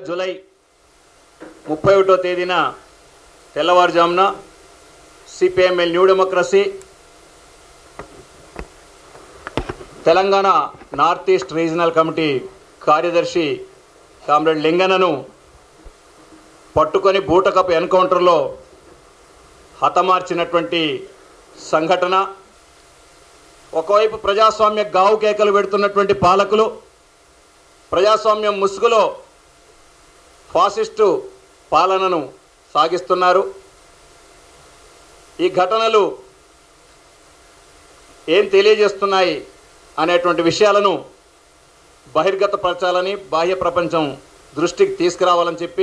July ముప్పై ఒకటో తేదీన తెల్లవారుజామున CPIML new democracy Telangana north east regional committee కార్యదర్శి కామ్రేడ్ లింగనను పట్టుకొని బూటకపు ఎన్కౌంటర్లో హతమార్చినటువంటి సంఘటన ఒకవైపు ప్రజాస్వామ్య గావు కేకలు పెడుతున్నటువంటి పాలకులు ప్రజాస్వామ్యం ముసుగులో ఫాసిస్టు పాలనను సాగిస్తున్నారు ఈ ఘటనలు ఏం తెలియజేస్తున్నాయి అనేటువంటి విషయాలను బహిర్గతపరచాలని బాహ్య ప్రపంచం దృష్టికి తీసుకురావాలని చెప్పి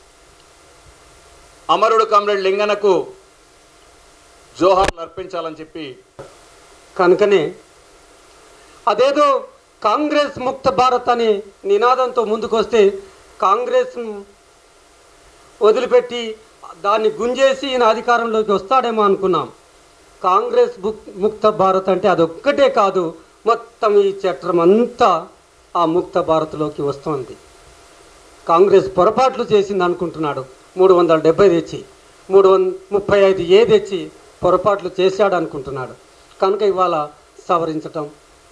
అమరుడు కామ్రేడ్ లింగనకు జోహార్లు అర్పించాలని చెప్పి కనుకనే అదేదో కాంగ్రెస్ ముక్త భారత్ అని నినాదంతో ముందుకొస్తే కాంగ్రెస్ వదిలిపెట్టి దాన్ని గుంజేసి ఈయన అధికారంలోకి వస్తాడేమో అనుకున్నాం కాంగ్రెస్ ముక్- ముక్త భారత్ అంటే అదొక్కటే కాదు మొత్తం ఈ చట్టం అంతా ఆ ముక్త భారత్లోకి వస్తుంది కాంగ్రెస్ పొరపాట్లు చేసింది అనుకుంటున్నాడు మూడు వందల డెబ్బై తెచ్చి మూడు వంద ముప్పై ఐదు ఏ తెచ్చి పొరపాట్లు చేశాడు అనుకుంటున్నాడు కనుక ఇవాళ సవరించటం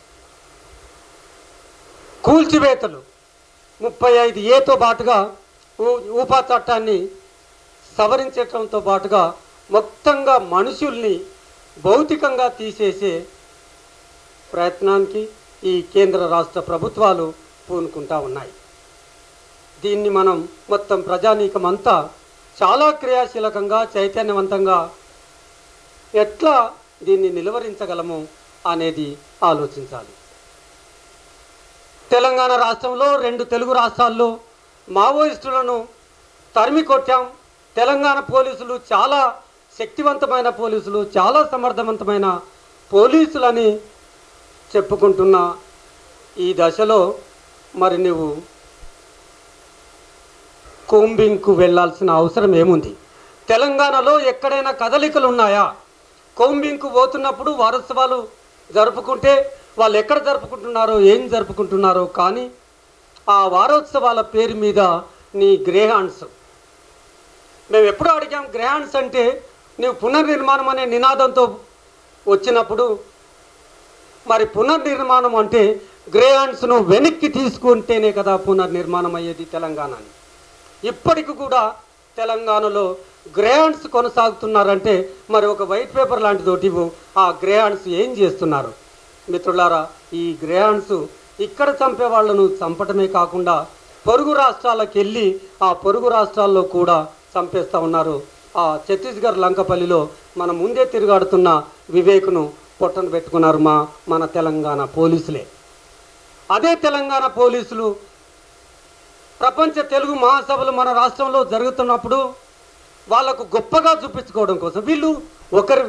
కూల్చివేతలు ముప్పై ఐదు ఏతో పాటుగా ఊ- ఊపా చట్టాన్ని సవరించటంతో పాటుగా మొత్తంగా మనుషుల్ని భౌతికంగా తీసేసే ప్రయత్నానికి ఈ కేంద్ర రాష్ట్ర ప్రభుత్వాలు పూనుకుంటా ఉన్నాయి దీన్ని మనం మొత్తం ప్రజానీకం అంతా చాలా క్రియాశీలకంగా చైతన్యవంతంగా ఎట్లా దీన్ని నిలువరించగలము అనేది ఆలోచించాలి తెలంగాణ రాష్ట్రంలో రెండు తెలుగు రాష్ట్రాల్లో మావోయిస్టులను తరిమి కొట్టాం తెలంగాణ పోలీసులు చాలా శక్తివంతమైన పోలీసులు చాలా సమర్థవంతమైన పోలీసులని చెప్పుకుంటున్న ఈ దశలో మరి నువ్వు కోంబింగ్కు వెళ్ళాల్సిన అవసరం ఏముంది తెలంగాణలో ఎక్కడైనా కదలికలు ఉన్నాయా కోంబింగ్కు పోతున్నప్పుడు వారోత్సవాలు జరుపుకుంటే వాళ్ళు ఎక్కడ జరుపుకుంటున్నారో ఏం జరుపుకుంటున్నారో కానీ ఆ వారోత్సవాల పేరు మీద నీ గ్రేహాండ్స్ మేము ఎప్పుడు అడిగాం గ్రేహాండ్స్ అంటే నీవు పునర్నిర్మాణం అనే నినాదంతో వచ్చినప్పుడు మరి పునర్నిర్మాణం అంటే గ్రేహాండ్స్ను వెనక్కి తీసుకుంటేనే కదా పునర్నిర్మాణం అయ్యేది తెలంగాణని ఇప్పటికి కూడా తెలంగాణలో గ్రేహాండ్స్ కొనసాగుతున్నారంటే మరి ఒక వైట్ పేపర్ లాంటిదోటి ఇవ్వు. ఆ గ్రేహాండ్స్ ఏం చేస్తున్నారు మిత్రులారా ఈ గ్రేహాండ్స్ ఇక్కడ చంపే వాళ్ళను చంపటమే కాకుండా పొరుగు రాష్ట్రాలకు వెళ్ళి ఆ పొరుగు రాష్ట్రాల్లో కూడా చంపేస్తూ ఉన్నారు ఆ ఛత్తీస్గఢ్ లంకపల్లిలో మన ముందే తిరుగాడుతున్న వివేక్ను పొట్టను పెట్టుకున్నారు మా మన తెలంగాణ పోలీసులే అదే తెలంగాణ పోలీసులు ప్రపంచ తెలుగు మహాసభలు మన రాష్ట్రంలో జరుగుతున్నప్పుడు వాళ్లకు గొప్పగా చూపించుకోవడం కోసం వీళ్ళు ఒకరి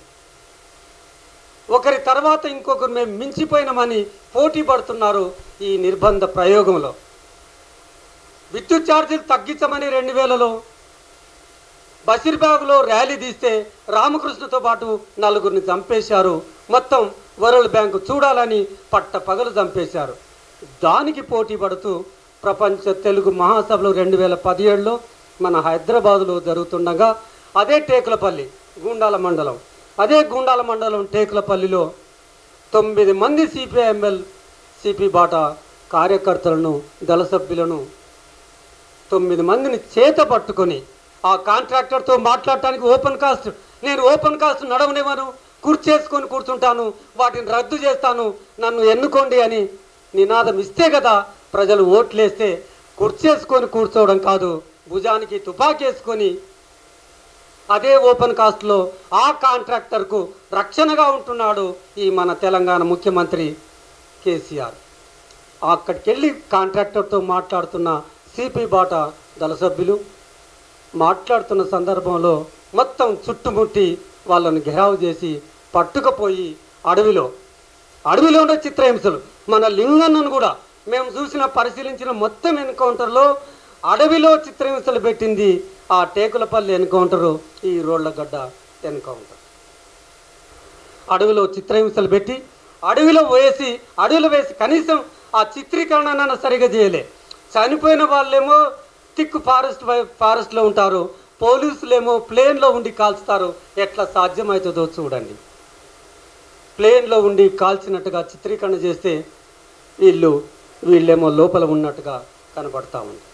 ఒకరి తర్వాత ఇంకొకరు మేము మించిపోయినామని పోటీ పడుతున్నారు ఈ నిర్బంధ ప్రయోగంలో విద్యుత్ ఛార్జీలు తగ్గించమని రెండు వేలలో బషీర్బాగ్లో ర్యాలీ తీస్తే రామకృష్ణతో పాటు నలుగురిని చంపేశారు మొత్తం వరల్డ్ బ్యాంకు చూడాలని పట్ట పగలు చంపేశారు దానికి పోటీ పడుతూ ప్రపంచ తెలుగు మహాసభలు రెండు వేల పదిహేడులో మన హైదరాబాదులో జరుగుతుండగా అదే టేకులపల్లి గూండాల మండలం అదే గూండాల మండలం టేకులపల్లిలో తొమ్మిది మంది సిపిఐఎంఎల్ సిపి బాట కార్యకర్తలను దళ సభ్యులను తొమ్మిది మందిని చేత పట్టుకొని ఆ కాంట్రాక్టర్తో మాట్లాడటానికి ఓపెన్ కాస్ట్ నేను ఓపెన్ కాస్ట్ నడవనివ్వను కూర్చేసుకొని కూర్చుంటాను వాటిని రద్దు చేస్తాను నన్ను ఎన్నుకోండి అని నినాదం ఇస్తే కదా ప్రజలు ఓట్లేస్తే కుర్చేసుకొని కూర్చోవడం కాదు భుజానికి తుపాకేసుకొని అదే ఓపెన్ కాస్ట్లో ఆ కాంట్రాక్టర్కు రక్షణగా ఉంటున్నాడు ఈ మన తెలంగాణ ముఖ్యమంత్రి కేసీఆర్ అక్కడికి వెళ్ళి కాంట్రాక్టర్తో మాట్లాడుతున్న సిపి బాట దళ సభ్యులు మాట్లాడుతున్న సందర్భంలో మొత్తం చుట్టుముట్టి వాళ్ళని ఘెరావు చేసి పట్టుకుపోయి అడవిలో అడవిలో ఉండే చిత్రహింసలు మన లింగన్నను కూడా మేము చూసిన పరిశీలించిన మొత్తం ఎన్కౌంటర్లో అడవిలో చిత్రహింసలు పెట్టింది ఆ టేకులపల్లి ఎన్కౌంటరు ఈ రోళ్లగడ్డ ఎన్కౌంటర్ అడవిలో చిత్రహింసలు పెట్టి అడవిలో వేసి అడవిలో వేసి కనీసం ఆ చిత్రీకరణను సరిగా చేయలే చనిపోయిన వాళ్ళేమో థిక్ ఫారెస్ట్ వై ఫారెస్ట్లో ఉంటారు పోలీసులేమో ప్లేన్లో ఉండి కాల్స్తారు ఎట్లా సాధ్యమవుతుందో చూడండి ప్లేన్లో ఉండి కాల్చినట్టుగా చిత్రీకరణ చేస్తే వీళ్ళు వీళ్ళేమో లోపల ఉన్నట్టుగా కనబడతా ఉంది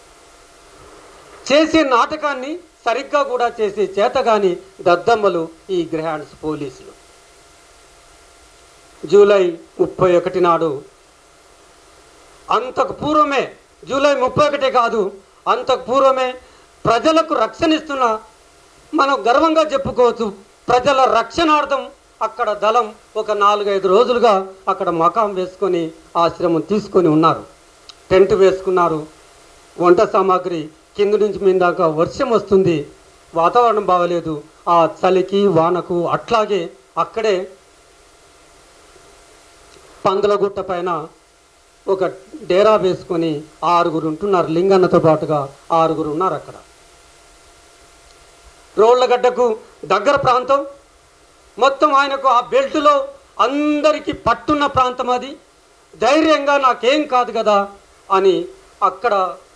చేసే నాటకాన్ని సరిగ్గా కూడా చేసే చేతగాని దద్దమ్మలు ఈ గ్రహాండ్స్ పోలీసులు జూలై ముప్పై ఒకటి నాడు అంతకు పూర్వమే జూలై ముప్పై ఒకటే కాదు అంతకు పూర్వమే ప్రజలకు రక్షణ ఇస్తున్న మనం గర్వంగా చెప్పుకోవచ్చు ప్రజల రక్షణార్థం అక్కడ దళం ఒక నాలుగైదు రోజులుగా అక్కడ మకాం వేసుకొని ఆశ్రమం తీసుకొని ఉన్నారు టెంట్ వేసుకున్నారు వంట సామాగ్రి కింద నుంచి మీద దాకా వర్షం వస్తుంది వాతావరణం బాగలేదు ఆ చలికి వానకు అట్లాగే అక్కడే పందులగుట్ట పైన ఒక డేరా వేసుకొని ఆరుగురు ఉంటున్నారు లింగన్నతో పాటుగా ఆరుగురు ఉన్నారు అక్కడ రోళ్లగడ్డకు దగ్గర ప్రాంతం మొత్తం ఆయనకు ఆ బెల్ట్లో అందరికీ పట్టున్న ప్రాంతం అది ధైర్యంగా నాకేం కాదు కదా అని అక్కడ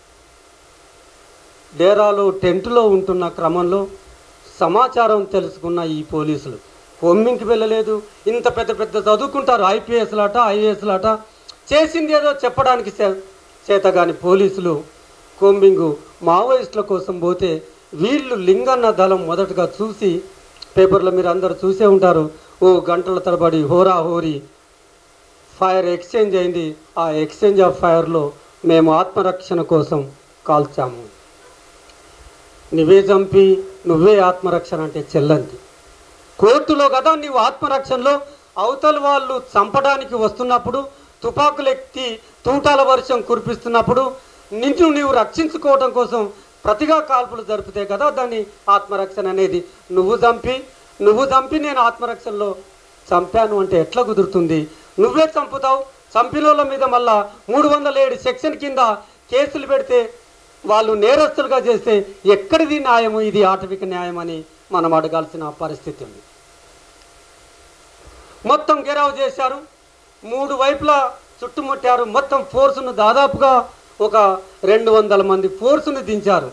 డేరాలో టెంట్లో ఉంటున్న క్రమంలో సమాచారం తెలుసుకున్న ఈ పోలీసులు కొమ్మింకి వెళ్ళలేదు ఇంత పెద్ద పెద్ద చదువుకుంటారు ఐపీఎస్లాట ఐఏఎస్లాట చేసింది ఏదో చెప్పడానికి చే చేతగాని పోలీసులు కొమ్మింగు మావోయిస్టుల కోసం పోతే వీళ్ళు లింగన్న దళం మొదటగా చూసి పేపర్లో మీరు అందరు చూసే ఉంటారు ఓ గంటల తరబడి హోరా హోరీ ఫైర్ ఎక్స్చేంజ్ అయింది ఆ ఎక్స్చేంజ్ ఆఫ్ ఫైర్లో మేము ఆత్మరక్షణ కోసం కాల్చాము నువ్వే చంపి నువ్వే ఆత్మరక్షణ అంటే చెల్లంది కోర్టులో కదా నీవు ఆత్మరక్షణలో అవతల వాళ్ళు చంపడానికి వస్తున్నప్పుడు తుపాకులు ఎత్తి తూటాల వర్షం కురిపిస్తున్నప్పుడు నిన్ను నీవు రక్షించుకోవడం కోసం ప్రతిగా కాల్పులు జరిపితే కదా దాన్ని ఆత్మరక్షణ అనేది నువ్వు చంపి నువ్వు చంపి నేను ఆత్మరక్షణలో చంపాను అంటే ఎట్లా కుదురుతుంది నువ్వే చంపుతావు చంపిన వాళ్ళ మీద మళ్ళా మూడు వందల ఏడు సెక్షన్ కింద కేసులు పెడితే వాళ్ళు నేరస్తులుగా చేస్తే ఎక్కడిది న్యాయము ఇది ఆటవిక న్యాయం అని మనం అడగాల్సిన పరిస్థితి ఉంది మొత్తం గెరావ్ చేశారు మూడు వైపులా చుట్టుముట్టారు మొత్తం ఫోర్సును దాదాపుగా ఒక రెండు వందల మంది ఫోర్సును దించారు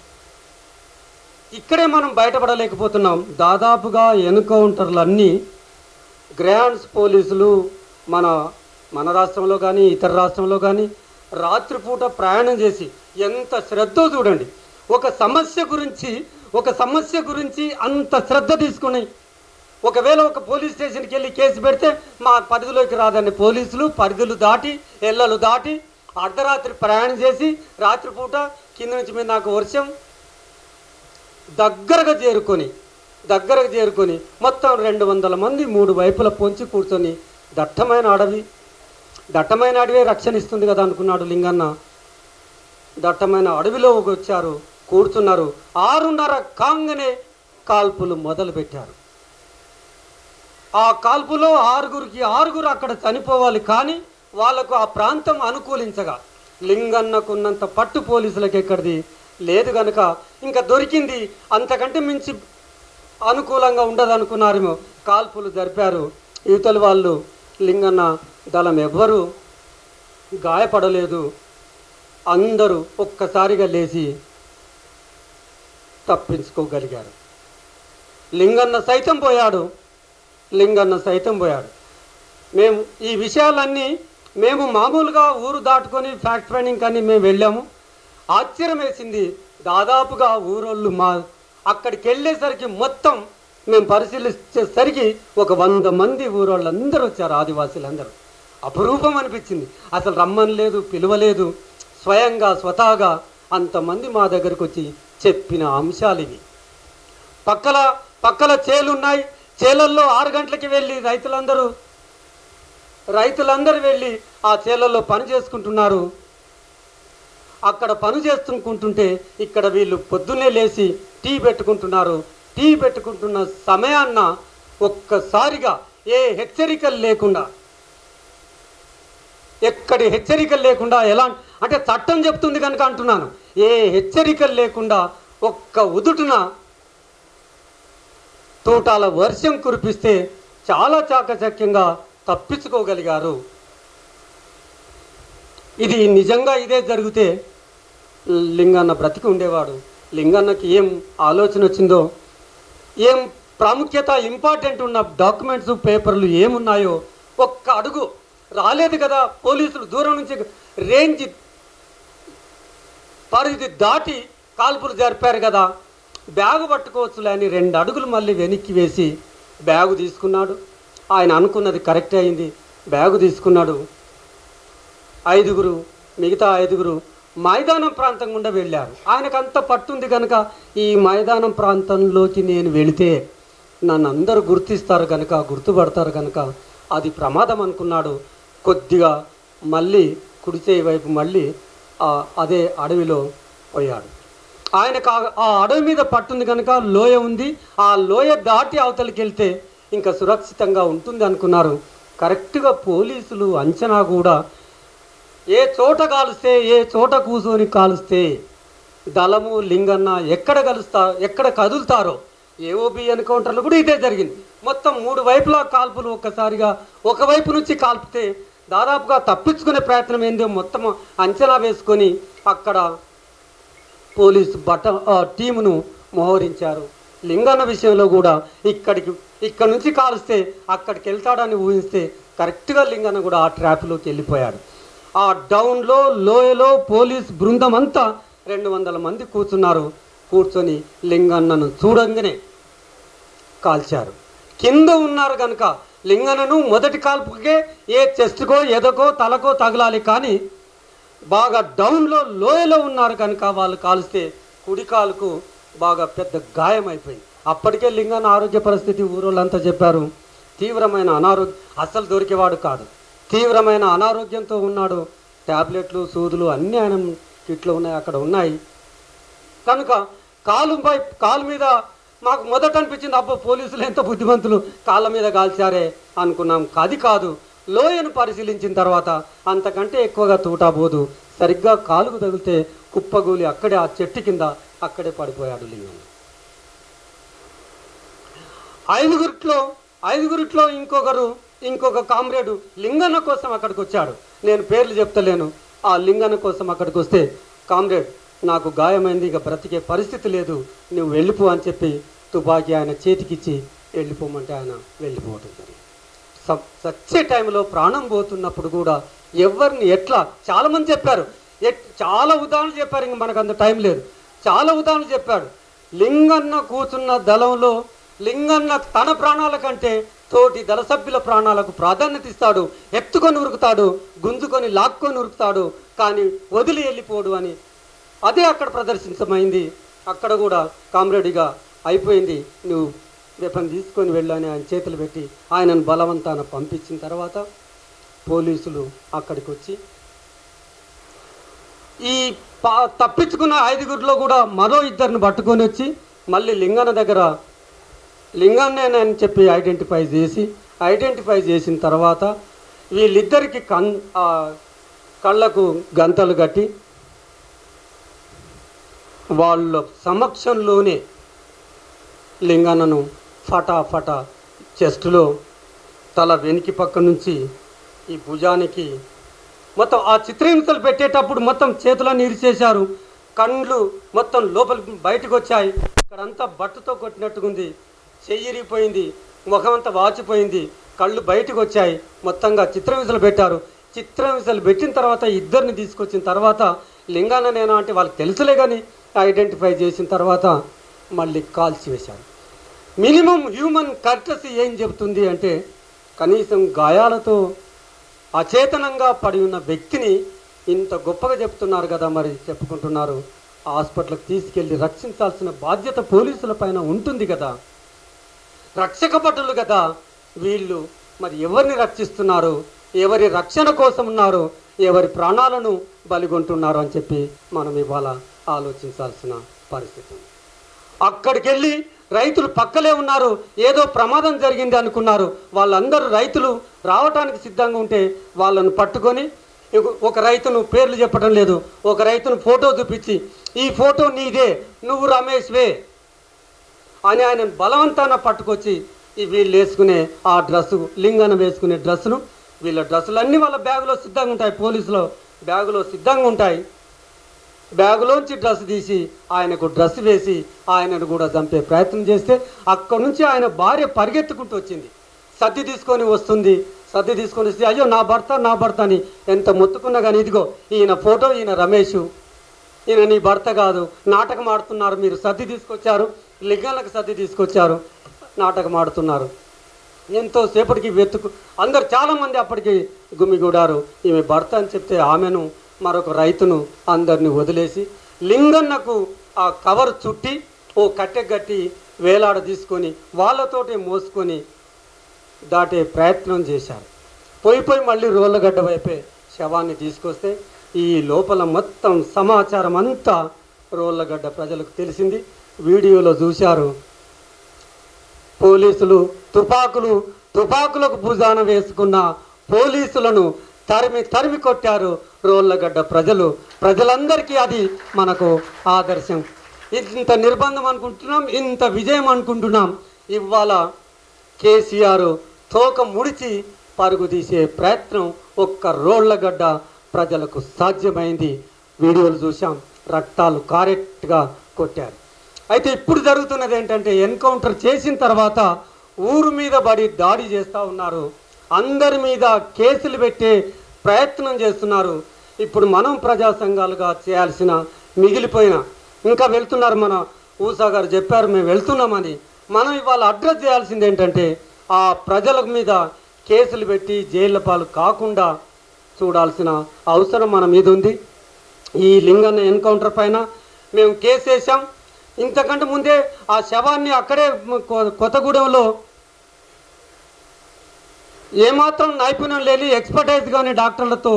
ఇక్కడే మనం బయటపడలేకపోతున్నాం దాదాపుగా ఎన్కౌంటర్లు అన్నీ గ్రాండ్స్ పోలీసులు మన మన రాష్ట్రంలో కానీ ఇతర రాష్ట్రంలో కానీ రాత్రిపూట ప్రయాణం చేసి ఎంత శ్రద్ధ చూడండి ఒక సమస్య గురించి ఒక సమస్య గురించి అంత శ్రద్ధ తీసుకుని ఒకవేళ ఒక పోలీస్ స్టేషన్కి వెళ్ళి కేసు పెడితే మా పరిధిలోకి రాదని పోలీసులు పరిధులు దాటి ఎల్లలు దాటి అర్ధరాత్రి ప్రయాణం చేసి రాత్రిపూట కింద నుంచి మీద నాకు వర్షం దగ్గరగా చేరుకొని దగ్గరకు చేరుకొని మొత్తం రెండు వందల మంది మూడు వైపుల పొంచి కూర్చొని దట్టమైన అడవి దట్టమైన అడవి రక్షణ ఇస్తుంది కదా అనుకున్నాడు లింగన్న దట్టమైన అడవిలో వచ్చారు కూర్చున్నారు ఆరున్నర కాంగనే కాల్పులు మొదలు పెట్టారు ఆ కాల్పులో ఆరుగురికి ఆరుగురు అక్కడ చనిపోవాలి కానీ వాళ్లకు ఆ ప్రాంతం అనుకూలించగా లింగన్నకున్నంత పట్టు పోలీసులకు ఎక్కడిది లేదు గనుక ఇంకా దొరికింది అంతకంటే మించి అనుకూలంగా ఉండదు అనుకున్నారేమో కాల్పులు జరిపారు యువతల వాళ్ళు లింగన్న దళం ఎవ్వరూ గాయపడలేదు అందరూ ఒక్కసారిగా లేచి తప్పించుకోగలిగారు లింగన్న సైతం పోయాడు లింగన్న సైతం పోయాడు మేము ఈ విషయాలన్నీ మేము మామూలుగా ఊరు దాటుకొని ఫ్యాక్ట్ ఫైండింగ్ కానీ మేము వెళ్ళాము ఆశ్చర్యం వేసింది దాదాపుగా ఊరోళ్ళు మా అక్కడికి వెళ్ళేసరికి మొత్తం మేము పరిశీలించేసరికి ఒక వంద మంది ఊరోళ్ళందరూ వచ్చారు ఆదివాసీలందరూ అపురూపం అనిపించింది అసలు రమ్మని లేదు పిలువలేదు స్వయంగా స్వతహాగా అంతమంది మా దగ్గరకు వచ్చి చెప్పిన అంశాలు ఇవి పక్కల పక్కల చేలున్నాయి చేలల్లో ఆరు గంటలకి వెళ్ళి రైతులందరూ రైతులందరూ వెళ్ళి ఆ చేలల్లో పని చేసుకుంటున్నారు అక్కడ పని చేసుకుంటుంటే ఇక్కడ వీళ్ళు పొద్దున్నే లేచి టీ పెట్టుకుంటున్నారు టీ పెట్టుకుంటున్న సమయాన్న ఒక్కసారిగా ఏ హెచ్చరికలు లేకుండా ఎక్కడి హెచ్చరికలు లేకుండా ఎలా అంటే చట్టం చెప్తుంది కనుక అంటున్నాను ఏ హెచ్చరికలు లేకుండా ఒక్క ఉదుటున తోటాల వర్షం కురిపిస్తే చాలా చాకచక్యంగా తప్పించుకోగలిగారు ఇది నిజంగా ఇదే జరిగితే లింగన్న బ్రతికి ఉండేవాడు లింగన్నకి ఏం ఆలోచన వచ్చిందో ఏం ప్రాముఖ్యత ఇంపార్టెంట్ ఉన్న డాక్యుమెంట్స్ పేపర్లు ఏమున్నాయో ఒక్క అడుగు రాలేదు కదా పోలీసులు దూరం నుంచి రేంజ్ పరిధి దాటి కాల్పులు జరిపారు కదా బ్యాగు పట్టుకోవచ్చులే అని రెండు అడుగులు మళ్ళీ వెనక్కి వేసి బ్యాగు తీసుకున్నాడు ఆయన అనుకున్నది కరెక్ట్ అయింది బ్యాగు తీసుకున్నాడు ఐదుగురు మిగతా ఐదుగురు మైదానం ప్రాంతం గుండా వెళ్ళారు ఆయనకు అంత పట్టుంది కనుక ఈ మైదానం ప్రాంతంలోకి నేను వెళితే నన్ను అందరూ గుర్తిస్తారు కనుక గుర్తుపడతారు కనుక అది ప్రమాదం అనుకున్నాడు కొద్దిగా మళ్ళీ కుడిచే వైపు మళ్ళీ ఆ అదే అడవిలో పోయాడు ఆయనకు ఆ- ఆ అడవి మీద పట్టుంది కనుక లోయ ఉంది ఆ లోయ దాటి అవతలికి వెళ్తే ఇంకా సురక్షితంగా ఉంటుంది అనుకున్నారు కరెక్ట్గా పోలీసులు అంచనా కూడా ఏ చోట కాలుస్తే ఏ చోట కూర్చొని కాలుస్తే దళము లింగన్న ఎక్కడ కలుస్తా ఎక్కడ కదులుతారో ఏఓబి ఎన్కౌంటర్లు కూడా ఇదే జరిగింది మొత్తం మూడు వైపులా కాల్పులు ఒక్కసారిగా ఒకవైపు నుంచి కాల్పితే దాదాపుగా తప్పించుకునే ప్రయత్నం ఏందో మొత్తం అంచనా వేసుకొని అక్కడ పోలీసు బట్ట ఆ, టీమును మోహరించారు లింగన్న విషయంలో కూడా ఇక్కడికి ఇక్కడ నుంచి కాలుస్తే అక్కడికి వెళ్తాడని ఊహిస్తే కరెక్ట్గా లింగన్న కూడా ఆ ట్రాప్లోకి వెళ్ళిపోయాడు ఆ డౌన్లో లోయలో పోలీస్ బృందం అంతా రెండు వందల మంది కూర్చున్నారు కూర్చొని లింగన్నను చూడంగానే కాల్చారు కింద ఉన్నారు కనుక లింగనను మొదటి కాల్పుకే ఏ చెస్ట్కో ఎదకో తలకో తగలాలి కానీ బాగా డౌన్లో లోయలో ఉన్నారు కనుక వాళ్ళు కాలిస్తే కుడి కాలుకు బాగా పెద్ద గాయం అయిపోయింది అప్పటికే లింగన్న ఆరోగ్య పరిస్థితి ఊరోళ్ళంతా చెప్పారు తీవ్రమైన అనారోగ్యం అస్సలు దొరికేవాడు కాదు తీవ్రమైన అనారోగ్యంతో ఉన్నాడు ట్యాబ్లెట్లు సూదులు అన్నీ ఆయన కిట్లో ఉన్నాయి అక్కడ ఉన్నాయి కనుక కాలుపై కాలు మీద మాకు మొదట అనిపించింది అబ్బో పోలీసులు ఎంత బుద్ధిమంతులు కాళ్ళ మీద కాల్చారే అనుకున్నాం అది కాదు లోయను పరిశీలించిన తర్వాత అంతకంటే ఎక్కువగా తూటాబోదు సరిగ్గా కాలుకు తగిలితే కుప్పగూలి అక్కడే ఆ చెట్టు కింద అక్కడే పడిపోయాడు లింగం ఐదుగురిట్లో ఐదుగురిట్లో ఇంకొకరు ఇంకొక కామ్రేడు లింగన్న కోసం అక్కడికి వచ్చాడు నేను పేర్లు చెప్తలేను ఆ లింగన్న కోసం అక్కడికి వస్తే కామ్రేడ్ నాకు గాయమైంది ఇక బ్రతికే పరిస్థితి లేదు నువ్వు వెళ్ళిపో అని చెప్పి తుపాకీ ఆయన చేతికిచ్చి వెళ్ళిపోమంటే ఆయన వెళ్ళిపోవటం జరిగింది స- సచ్చే టైంలో ప్రాణం పోతున్నప్పుడు కూడా ఎవరిని ఎట్లా చాలామంది చెప్పారు ఎట్- చాలా ఉదాహరణలు చెప్పారు ఇంక మనకు అంత టైం లేదు చాలా ఉదాహరణలు చెప్పాడు లింగన్న కూర్చున్న దళంలో లింగన్న తన ప్రాణాల కంటే తోటి దళ సభ్యుల ప్రాణాలకు ప్రాధాన్యత ఇస్తాడు ఎత్తుకొని ఉరుకుతాడు గుంజుకొని లాక్కొని ఉరుకుతాడు కానీ వదిలి వెళ్ళిపోడు అని అదే అక్కడ ప్రదర్శించమైంది అక్కడ కూడా కామ్రేడిగా అయిపోయింది నువ్వు వెపన్ తీసుకొని వెళ్ళని ఆయన చేతులు పెట్టి ఆయనను బలవంతాన పంపించిన తర్వాత పోలీసులు అక్కడికి వచ్చి ఈ పా తప్పించుకున్న ఐదుగురిలో కూడా మరో ఇద్దరిని పట్టుకొని వచ్చి మళ్ళీ లింగన్న దగ్గర లింగన్నేనని చెప్పి ఐడెంటిఫై చేసి ఐడెంటిఫై చేసిన తర్వాత వీళ్ళిద్దరికి కన్ ఆ కళ్ళకు గంతలు కట్టి వాళ్ళ సమక్షంలోనే లింగన్నను ఫటా ఫటా చెస్టులో తల వెనికి పక్క నుంచి ఈ భుజానికి మొత్తం ఆ చిత్రహింసలు పెట్టేటప్పుడు మొత్తం చేతులన్నీ ఇరిచేశారు కండ్లు మొత్తం లోపలికి బయటకు వచ్చాయి ఇక్కడంతా బట్టతో కొట్టినట్టుగుంది చెయ్యిరిగిపోయింది ముఖం అంతా వాచిపోయింది కళ్ళు బయటకు వచ్చాయి మొత్తంగా చిత్రహింసలు పెట్టారు చిత్రహింసలు పెట్టిన తర్వాత ఇద్దరిని తీసుకొచ్చిన తర్వాత లింగాన నేను అంటే వాళ్ళకి తెలుసులే కానీ ఐడెంటిఫై చేసిన తర్వాత మళ్ళీ కాల్చి వేశారు మినిమం హ్యూమన్ కర్టసీ ఏం చెబుతుంది అంటే కనీసం గాయాలతో అచేతనంగా పడి ఉన్న వ్యక్తిని ఇంత గొప్పగా చెప్తున్నారు కదా మరి చెప్పుకుంటున్నారు హాస్పిటల్కి తీసుకెళ్ళి రక్షించాల్సిన బాధ్యత పోలీసుల పైన ఉంటుంది కదా రక్షక భటులు కదా వీళ్ళు మరి ఎవరిని రక్షిస్తున్నారు ఎవరి రక్షణ కోసం ఉన్నారు ఎవరి ప్రాణాలను బలిగొంటున్నారు అని చెప్పి మనం ఇవాళ ఆలోచించాల్సిన పరిస్థితి ఉంది. అక్కడికి వెళ్ళి రైతులు పక్కలే ఉన్నారు ఏదో ప్రమాదం జరిగింది అనుకున్నారు వాళ్ళందరూ రైతులు రావటానికి సిద్ధంగా ఉంటే వాళ్ళను పట్టుకొని ఇక- ఒక రైతును పేర్లు చెప్పడం లేదు ఒక రైతును ఫోటో చూపించి ఈ ఫోటో నీదే నువ్వు రమేష్వే అని ఆయన బలవంతాన పట్టుకొచ్చి ఈ వీళ్ళు వేసుకునే ఆ డ్రెస్సు లింగన వేసుకునే డ్రెస్సును వీళ్ళ డ్రెస్సులు అన్నీ వాళ్ళ బ్యాగులో సిద్ధంగా ఉంటాయి పోలీసులో బ్యాగులో సిద్ధంగా ఉంటాయి బ్యాగులోంచి డ్రెస్ తీసి ఆయనకు డ్రెస్ వేసి ఆయనను కూడా చంపే ప్రయత్నం చేస్తే అక్కడి నుంచి ఆయన భార్య పరిగెత్తుకుంటూ వచ్చింది సర్ది తీసుకొని వస్తుంది సర్ది తీసుకొని వస్తే అయ్యో నా భర్త నా భర్త అని ఎంత మొత్తుకున్నా కానీ ఇదిగో ఈయన ఫోటో ఈయన రమేష్ ఈయన నీ భర్త కాదు నాటకం ఆడుతున్నారు మీరు సర్ది తీసుకొచ్చారు లింగాలకు సర్ది తీసుకొచ్చారు నాటకం ఆడుతున్నారు ఎంతో సేపటికి వెతుకు అందరు చాలామంది అప్పటికి గుమిగూడారు ఈమె భర్త అని చెప్తే ఆమెను మరొక రైతును అందరిని వదిలేసి లింగన్నకు ఆ కవర్ చుట్టి ఓ కట్టె కట్టి వేలాడ తీసుకొని వాళ్ళతోటే మోసుకొని దాటే ప్రయత్నం చేశారు పోయి పోయి మళ్ళీ రోళ్ళగడ్డ వైపే శవాన్ని తీసుకొస్తే ఈ లోపల మొత్తం సమాచారం అంతా రోళ్ళగడ్డ ప్రజలకు తెలిసింది వీడియోలో చూశారు పోలీసులు తుపాకులు తుపాకులకు భుజాన వేసుకున్న పోలీసులను తరిమి తరిమి కొట్టారు రోళ్ళగడ్డ ప్రజలు ప్రజలందరికీ అది మనకు ఆదర్శం ఇంత నిర్బంధం అనుకుంటున్నాం ఇంత విజయం అనుకుంటున్నాం ఇవాళ కేసీఆర్ తోక ముడిచి పరుగు తీసే ప్రయత్నం ఒక్క రోళ్లగడ్డ ప్రజలకు సాధ్యమైంది వీడియోలు చూసాం రక్తాలు కారెట్గా కొట్టారు అయితే ఇప్పుడు జరుగుతున్నది ఏంటంటే ఎన్కౌంటర్ చేసిన తర్వాత ఊరు మీద పడి దాడి చేస్తూ ఉన్నారు అందరి మీద కేసులు పెట్టే ప్రయత్నం చేస్తున్నారు ఇప్పుడు మనం ప్రజా సంఘాలుగా చేయాల్సిన మిగిలిపోయిన ఇంకా వెళ్తున్నారు మన ఊసా గారు చెప్పారు మేము వెళ్తున్నామని మనం ఇవాళ అడ్రస్ చేయాల్సింది ఏంటంటే ఆ ప్రజల మీద కేసులు పెట్టి జైళ్ళ పాలు కాకుండా చూడాల్సిన అవసరం మన మీద ఉంది ఈ లింగన్న ఎన్కౌంటర్ పైన మేము కేసు వేసాం ఇంతకంటే ముందే ఆ శవాన్ని అక్కడే కొ- కొత్తగూడెంలో ఏమాత్రం నైపుణ్యం లేని ఎక్స్పర్టైజ్ కానీ డాక్టర్లతో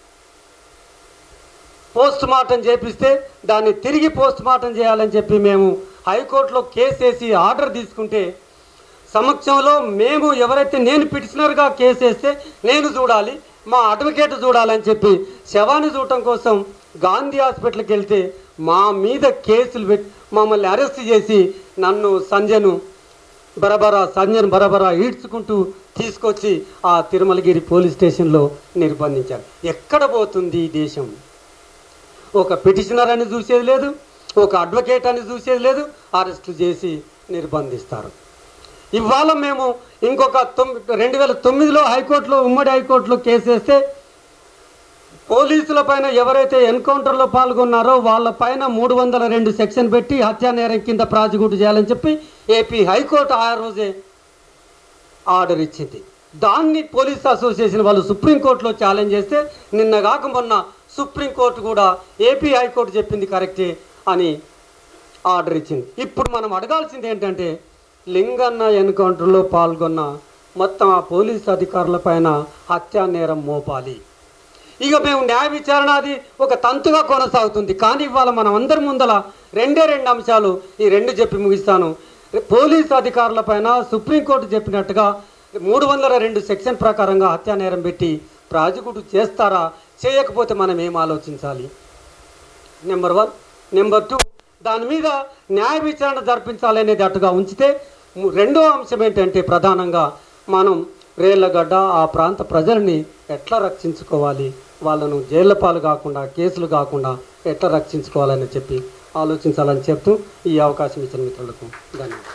పోస్ట్ మార్టం చేపిస్తే దాన్ని తిరిగి పోస్ట్ మార్టం చేయాలని చెప్పి మేము హైకోర్టులో కేసు వేసి ఆర్డర్ తీసుకుంటే సమక్షంలో మేము ఎవరైతే నేను పిటిషనర్గా కేసు వేస్తే నేను చూడాలి మా అడ్వకేట్ చూడాలని చెప్పి శవాన్ని చూడటం కోసం గాంధీ హాస్పిటల్కి వెళ్తే మా మీద కేసులు పెట్టి మమ్మల్ని అరెస్ట్ చేసి నన్ను సంజయ్ను బరబరా సంజయ్ బరబరా ఈడ్చుకుంటూ తీసుకొచ్చి ఆ తిరుమలగిరి పోలీస్ స్టేషన్లో నిర్బంధించారు ఎక్కడ పోతుంది ఈ దేశం ఒక పిటిషనర్ అని చూసేది లేదు ఒక అడ్వకేట్ అని చూసేది లేదు అరెస్ట్ చేసి నిర్బంధిస్తారు ఇవాళ మేము ఇంకొక తొమ్మిది రెండు వేల తొమ్మిదిలో హైకోర్టులో ఉమ్మడి హైకోర్టులో కేసు వేస్తే పోలీసుల పైన ఎవరైతే ఎన్కౌంటర్లో పాల్గొన్నారో వాళ్ళ పైన మూడు వందల రెండు సెక్షన్ పెట్టి హత్యా నేరం కింద ప్రాజిక్యూట్ చేయాలని చెప్పి ఏపీ హైకోర్టు ఆ రోజే ఆర్డర్ ఇచ్చింది దాన్ని పోలీస్ అసోసియేషన్ వాళ్ళు సుప్రీంకోర్టులో ఛాలెంజ్ చేస్తే నిన్న కాక మొన్న సుప్రీంకోర్టు కూడా ఏపీ హైకోర్టు చెప్పింది కరెక్టే అని ఆర్డర్ ఇచ్చింది ఇప్పుడు మనం అడగాల్సింది ఏంటంటే లింగన్న ఎన్కౌంటర్లో పాల్గొన్న మొత్తం ఆ పోలీస్ అధికారుల పైన హత్యా నేరం మోపాలి ఇక మేము న్యాయ విచారణ అది ఒక తంతుగా కొనసాగుతుంది కానీ ఇవాళ మనం అందరి ముందల రెండే రెండు అంశాలు ఈ రెండు చెప్పి ముగిస్తాను పోలీస్ అధికారుల పైన సుప్రీంకోర్టు చెప్పినట్టుగా మూడు వందల రెండు సెక్షన్ ప్రకారంగా హత్యా నేరం పెట్టి ప్రాజిక్యూట్ చేస్తారా చేయకపోతే మనం ఏం ఆలోచించాలి నెంబర్ వన్ నెంబర్ టూ దాని మీద న్యాయ విచారణ జరిపించాలనేది అటుగా ఉంచితే ము- రెండో అంశం ఏంటంటే ప్రధానంగా మనం రేళ్లగడ్డ ఆ ప్రాంత ప్రజల్ని ఎట్లా రక్షించుకోవాలి వాళ్ళను జైళ్ళ పాలు కాకుండా కేసులు కాకుండా ఎట్లా రక్షించుకోవాలని చెప్పి ఆలోచించాలని చెప్తూ ఈ అవకాశం ఇచ్చిన మిత్రులకు ధన్యవాదాలు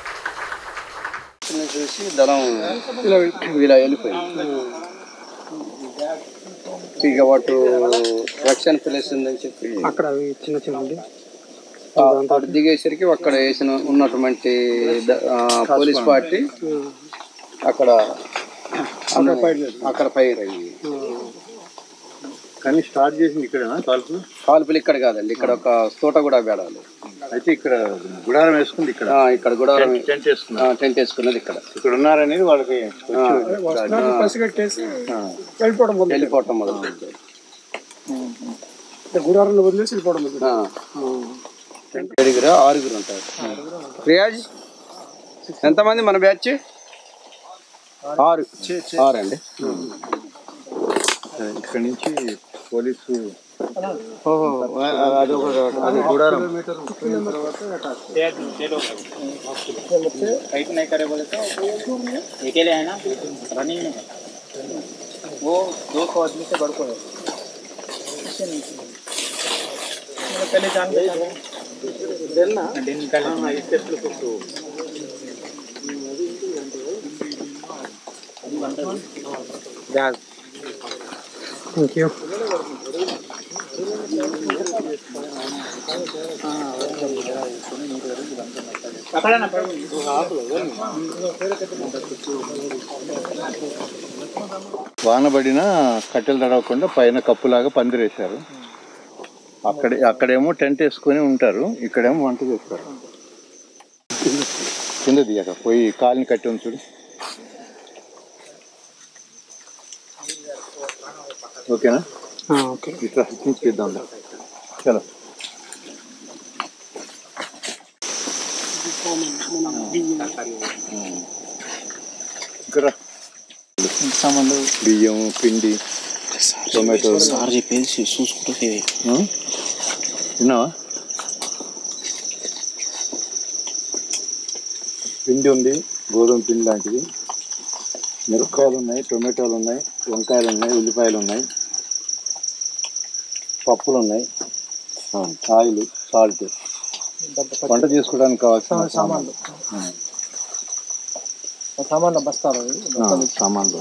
చిన్న చూసి దళం ఇలా వెళ్ళిపోయింది ఇక వాటు రక్షణ ప్లేస్ ఉందని చెప్పి అక్కడ చిన్న చిన్న ఆ, అటు దిగేసరికి అక్కడ వేసిన ఉన్నటువంటి ద- ఆ, పోలీస్ పార్టీ అక్కడ అక్కడ ఫైర్ అయ్యి కానీ స్టార్ట్ చేసింది ఇక్కడనా కాల్పు కాల్పులు ఇక్కడ కాదండి ఇక్కడ ఒక తోట కూడా బేడాలి అయితే ఇక్కడ గుడారం వేసుకుంది ఇక్కడ ఆ, ఇక్కడ కూడా టెంట్ వేసుకున్నారు టెంట్ వేసుకున్నది ఇక్కడ ఇక్కడ ఉన్నారనేది వాళ్ళకి పసిగట్టేసి ఆ, వెళ్ళిపోవడం మొదలు వెళ్ళిపోవటం మొదలు గుడారంలో వదిలేసి వెళ్ళిపోవడం మొదలు ఏడుగురు ఆరుగురు ఉంటారు రియాజ్ ఎంతమంది మన బ్యాచ్ ఆరు ఆరు అండి ఇక్కడ నుంచి పోలీసు ఓహో అది ఒక అది గుడారం फाइट नहीं करे बोले तो अकेले है ना रनिंग में वो दो सौ आदमी से बढ़ को है థ్యాంక్ యూ వాన పడినా కట్టెలు తడవకుండా పైన కప్పులాగా పందిరేశారు అక్కడ అక్కడేమో టెంట్ వేసుకొని ఉంటారు ఇక్కడేమో వంట చేస్తారు కింద దిగాక పోయి కాలుని కట్టి ఉంది చూడు ఓకేనా ఓకే ఇట్లా తీద్దాం చలో ఇక్కడ సామాన్లు బియ్యం పిండి టొమాటో సార్ చెప్పేసి చూసుకుంటే విన్నావా పిండి ఉంది గోధుమ పిండి లాంటిది మిరపకాయలు ఉన్నాయి టొమాటోలు ఉన్నాయి వంకాయలు ఉన్నాయి ఉల్లిపాయలు ఉన్నాయి పప్పులు ఉన్నాయి ఆయిల్ సాల్ట్ వంట చేసుకోవడానికి కావాల్సిన సామాన్లు సామాన్లు బస్తాలు ఆ, సామాన్లు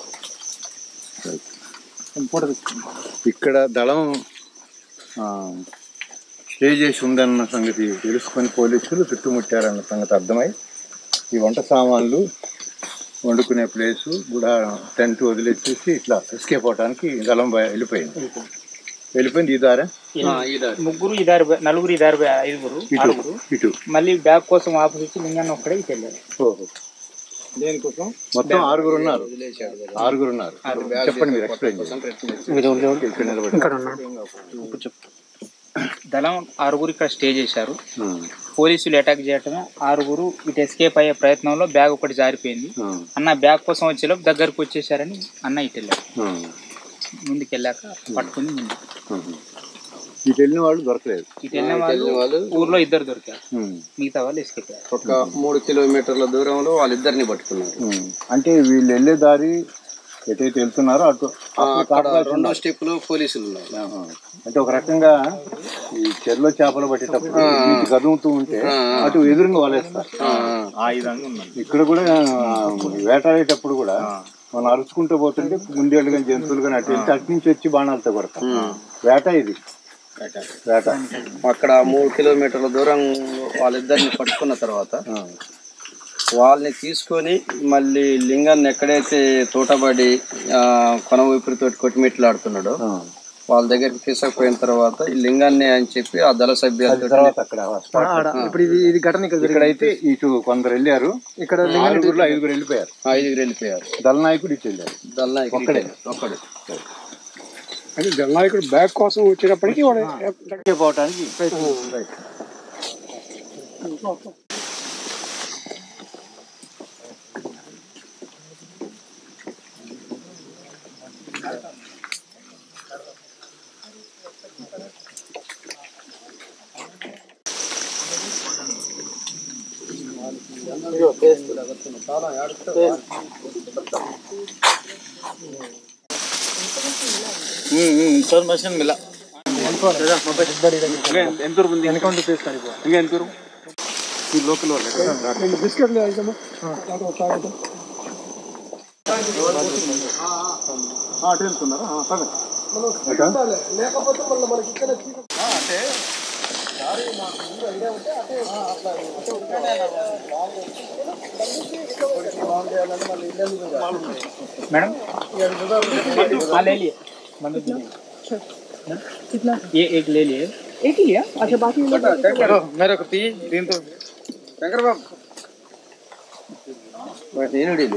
ఇక్కడ దళం ఆ, స్టే చేసి ఉందన్న సంగతి తెలుసుకొని పోలీసులు చుట్టుముట్టారన్న సంగతి అర్థమై ఈ వంట సామాన్లు వండుకునే ప్లేసు కూడా టెంట్ వదిలేసేసి ఇట్లా ఎస్కేప్ అవడానికి దళం బయ- వెళ్ళిపోయింది వెళ్ళిపోయింది ఈ దారా ముగ్గురు ఇదారు నలుగురు ఇదారు ఐదుగురు ఇటు ఆరుగురు ఇటు మళ్ళీ బ్యాగ్ కోసం ఆపోజిట్ లింగాన్ని ఒక్కడే ఇటు వెళ్ళారు ఓహో మొత్తం ఆరుగురు ఉన్నారు ఆరుగురు ఉన్నారు చెప్పండి మీరు ఎక్స్ప్లెయిన్ చేయండి ఇక్కడ నిలబడి దళం ఆరుగురు ఇక్కడ స్టే చేశారు ఉమ్, పోలీసులు అటాక్ చేయటం ఆరుగురు ఇటు ఎస్కేప్ అయ్యే ప్రయత్నంలో బ్యాగ్ ఒకటి జారిపోయింది ఉమ్, అన్న బ్యాగ్ కోసం వచ్చేలోపు దగ్గరకు వచ్చేసారని అన్న ఇటు వెళ్ళారు ఉమ్, ముందుకు వెళ్ళాక పట్టుకుని ముందు ఉమ్. ఇటు వెళ్ళిన వాళ్ళు దొరకలేదు ఇటు వెళ్ళిన వాళ్ళు వాళ్ళు ఊర్లో ఇద్దరు దొరికారు ఉమ్, మిగతా వాళ్ళు ఎస్కేప్ అయ్యారు ఒక మూడు కిలోమీటర్ల దూరంలో వాళ్ళిద్దరిని పట్టుకున్నారు ఉమ్. అంటే వీళ్ళు వెళ్ళే దారి ఎటైతే వెళ్తున్నారో అటు ఆ, అప్పుడు అక్కడ కాపలాసి రెండో స్టెప్ లో పోలీసులు ఉన్నారు ఆహా. అంటే ఒక రకంగా ఈ చెరులో చేపలు పట్టేటప్పుడు ఇటు కదుముతూ ఉంటే అటు ఎదురుగా వలేస్తారు ఇక్కడ కూడా ఆ, వేటాడేటప్పుడు కూడా మనం అరుచుకుంటూ పోతుంటే ముందేళ్ళు కానీ జంతువులు కానీ అటు వెళ్తే అటు నుంచి వచ్చి బాణాలతో కొడతాం వేట ఇది వేట అక్కడ మూడు కిలోమీటర్ల దూరం వాళ్ళిద్దరిని పట్టుకున్న తర్వాత ఆ. వాళ్ళని తీసుకొని మళ్ళీ లింగాన్ని ఎక్కడైతే తోటబడి ఆ, కొన ఊపిరితోటి కొట్టిమిట్లాడుతున్నాడో ఆ. వాళ్ళ దగ్గరికి తీసుకుపోయిన తర్వాత ఈ లింగాన్ని అని చెప్పి ఆ దళ సభ్యులతో తర్వాత అక్కడ spot లో. ఇప్పుడు ఇది ఇది ఘటన ఇక్కడ ఇక్కడైతే ఇటు కొందరు వెళ్ళారు ఇక్కడ ఆరుగురులో ఐదుగురు వెళ్ళిపోయారు ఐదుగురు వెళ్ళిపోయారు దళనాయకుడు ఇటు వెళ్ళారు దళ ఒక్కడే. ఒక్కడే అది జననాయకుడు బ్యాగ్ కోసం వచ్చేటప్పటికి వాడు పోవటానికి ఇన్ఫర్మేషన్ మిల मैडम हाँ ले लिए मम्मी भी ले कितना ये एक ले लिए एक ही लिया अच्छा बाकी मेरे को तीन तीन तो శంకర్ బాబు నేను లేదు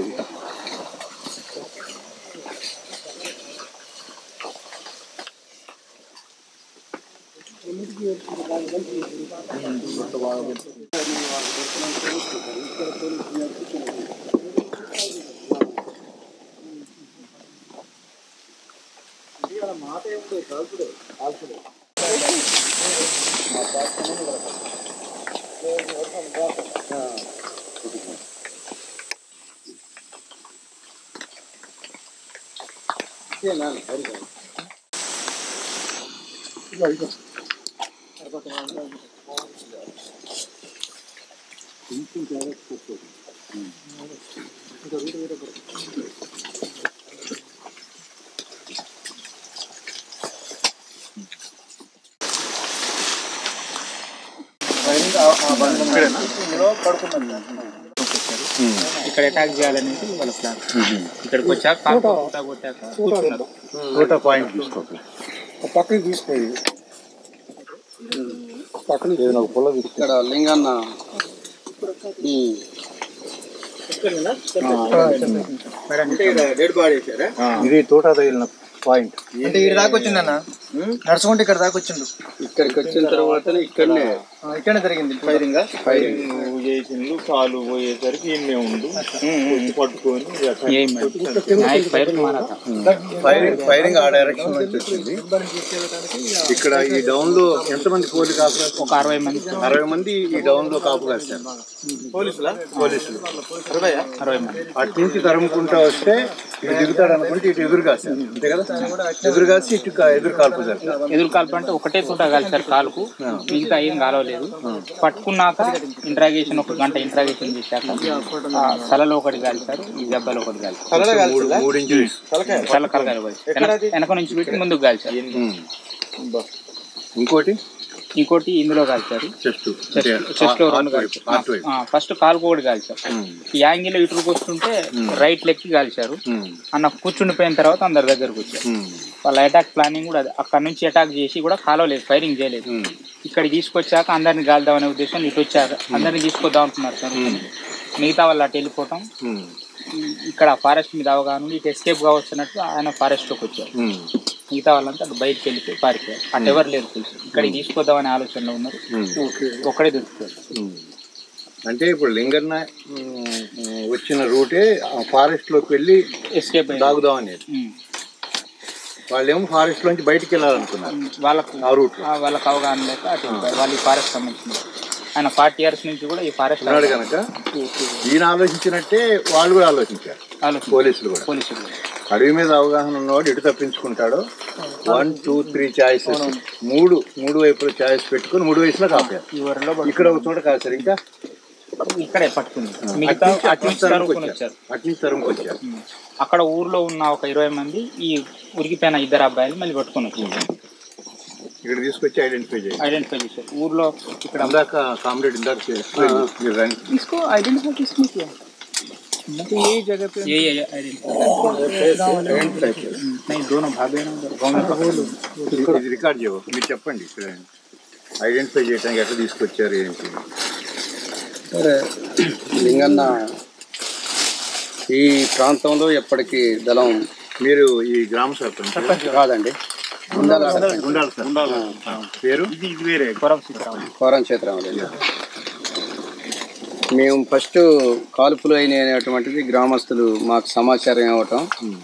ఇక్కడ అటాక్ చేయాలనేది వాళ్ళ ప్లాన్ ఇక్కడికి వచ్చాక కాకు కొట్టా కొట్టాక కూర్చున్నారు ఫోటో పాయింట్ తీసుకోవాలి పక్కకి తీసుకోండి పక్కన ఏదైనా ఒక పొల తీసుకో ఇక్కడ లింగన్న ఈ ఇది తోట తగిలిన పాయింట్ అంటే ఇక్కడ దాకా వచ్చిందన్న నడుచుకుంటే ఇక్కడ దాకా వచ్చిండు ఇక్కడికి వచ్చిన తర్వాత ఇక్కడనే ఆ, ఇక్కడనే జరిగింది ఫైరింగ్ ఫైరింగ్ చేసిండు కాలు పోయేసరికి ఇన్నే ఉండు వచ్చి పట్టుకొని ఏం నాయక్ ఫైర్ మారాక ఫైరింగ్ ఫైరింగ్ ఆ డైరెక్షన్ నుంచి వచ్చింది ఇక్కడ ఈ డౌన్ లో ఎంతమంది పోలీ కాపు ఒక అరవై మంది అరవై మంది ఈ డౌన్ లో కాపు కాస్తారు పోలీసులా పోలీసులు అరవై మంది అటు నుంచి తరుముకుంటా వస్తే ఇటు దిగుతాడు అనుకుంటే ఇటు ఎదురు కాస్తారు అంతే కదా ఎదురు కాసి ఇటు కా- ఎదురు కాల్పు జరుగుతుంది ఎదురు కాల్పు అంటే ఒకటే తోట కాల్చారు కాలుకు మిగతా ఏం కాలవలేదు పట్టుకున్నాక ఇంట్రాగేషన్ ఒక గంట ఇంట్రాగేషన్ చేశాక ఆ తలలో ఒకటి కాల్చారు ఈ దెబ్బలో ఒకటి కాల్చారు మూడు మూడు ఇంచురీస్ తల కలగాలి వెనక నుంచి పెట్టి ముందుకు కాల్చారు ఇంకోటి ఇంకోటి ఇందులో కాల్చారు చెస్ట్ చెస్ట్ లో రెండు కాల్చారు ఫస్ట్ కాలుకు ఒకటి కాల్చారు ఈ యాంగిల్ ఇటుకు వస్తుంటే రైట్ లెక్కి కాల్చారు అన్న కూర్చుండిపోయిన తర్వాత అందరి దగ్గరకు వచ్చారు వాళ్ళ అటాక్ ప్లానింగ్ కూడా అదే. అక్కడ నుంచి అటాక్ చేసి కూడా కాలవలేదు ఫైరింగ్ చేయలేదు ఇక్కడ తీసుకొచ్చాక అందరిని గాల్దామనే ఉద్దేశం ఇటు వచ్చాక అందరిని తీసుకొద్దాం అనుకున్నారు సార్ మిగతా వాళ్ళు అటు వెళ్ళిపోవటం ఈ- ఇక్కడ ఫారెస్ట్ మీద అవగాహన ఉండి ఇటు ఎస్కేప్ కావచ్చు అన్నట్టు ఆయన ఫారెస్ట్ లోకి వచ్చారు మిగతా వాళ్ళంతా అటు బయటకు వెళ్ళిపోయి పారిపోయారు అటు ఎవరు లేరు తెలుసు ఇక్కడికి తీసుకొద్దామనే ఆలోచనలో ఉన్నారు ఒక్కడే దొరుకుతారు అంటే ఇప్పుడు లింగన్న ఉమ్, వచ్చిన రూటే ఫారెస్ట్ లోకి వెళ్ళి ఎస్కేప్ దాగుదాం అనేది వాళ్ళేమో ఫారెస్ట్ లోంచి బయటికి వెళ్ళాలనుకున్నారు వాళ్ళకు ఆ రూట్ ఆ వాళ్ళకి అవగాహన లేక అటు వెళ్ళిపోయారు. వాళ్ళు ఈ ఫారెస్ట్ సంబంధించింది ఆయన ఫార్టీ ఇయర్స్ నుంచి కూడా ఈ ఫారెస్ట్ ఉన్నాడు కనుక ఈయన ఆలోచించినట్టే వాళ్ళు కూడా ఆలోచించారు ఆలోచన పోలీసులు కూడా పోలీసులు అడవి మీద అవగాహన ఉన్నవాడు ఎటు తప్పించుకుంటాడో వన్ టూ త్రీ ఛాయిసెస్ మూడు మూడు వైపుల ఛాయిస్ పెట్టుకొని మూడు వయసులో కాపారు ఈ ఊరిలో ఇక్కడ ఒక చోట కాదు సార్ ఇంకా ఇక్కడే పట్టుకుంది మిగతా అటు నుంచి తరుముకొని వచ్చారు అటు నుంచి తరుముకు వచ్చారు అక్కడ ఊర్లో ఉన్న ఒక ఇరవై మంది ఈ ఉరికిపోయిన ఇద్దరు అబ్బాయిలు మళ్ళీ పట్టుకొని వచ్చారు ఇక్కడ తీసుకొచ్చి ఐడెంటిఫై చేయాలి ఐడెంటిఫై చేశారు ఊర్లో ఇక్కడ ఇందాక కామ్రేడ్ ఇందాక చేసి మీరు రండి इसको आइडेंटिफाई किसने किया मतलब ये जगह पे ये ये आइडेंटिफाई नहीं दोनों भागे ना उधर गाँव में पकड़ो ఇది- ఇది రికార్డ్ చేయవు మీరు చెప్పండి ఇక్కడ ఐడెంటిఫై చేయడానికి ఎట్లా తీసుకొచ్చారు ఏంటి సరే లింగన్న ఈ ప్రాంతంలో ఎప్పటికీ దళం మీరు ఈ గ్రామ సర్పంచ్ కాదండి ఉండాలి సర్పంచ్. ఉండాలి సార్ ఆ, పేరు కొరం సీతారాం కోరం క్షేత్రం మేము ఫస్ట్ కాల్పులు అయినాయి అనేటువంటిది గ్రామస్తులు మాకు సమాచారం ఇవ్వటం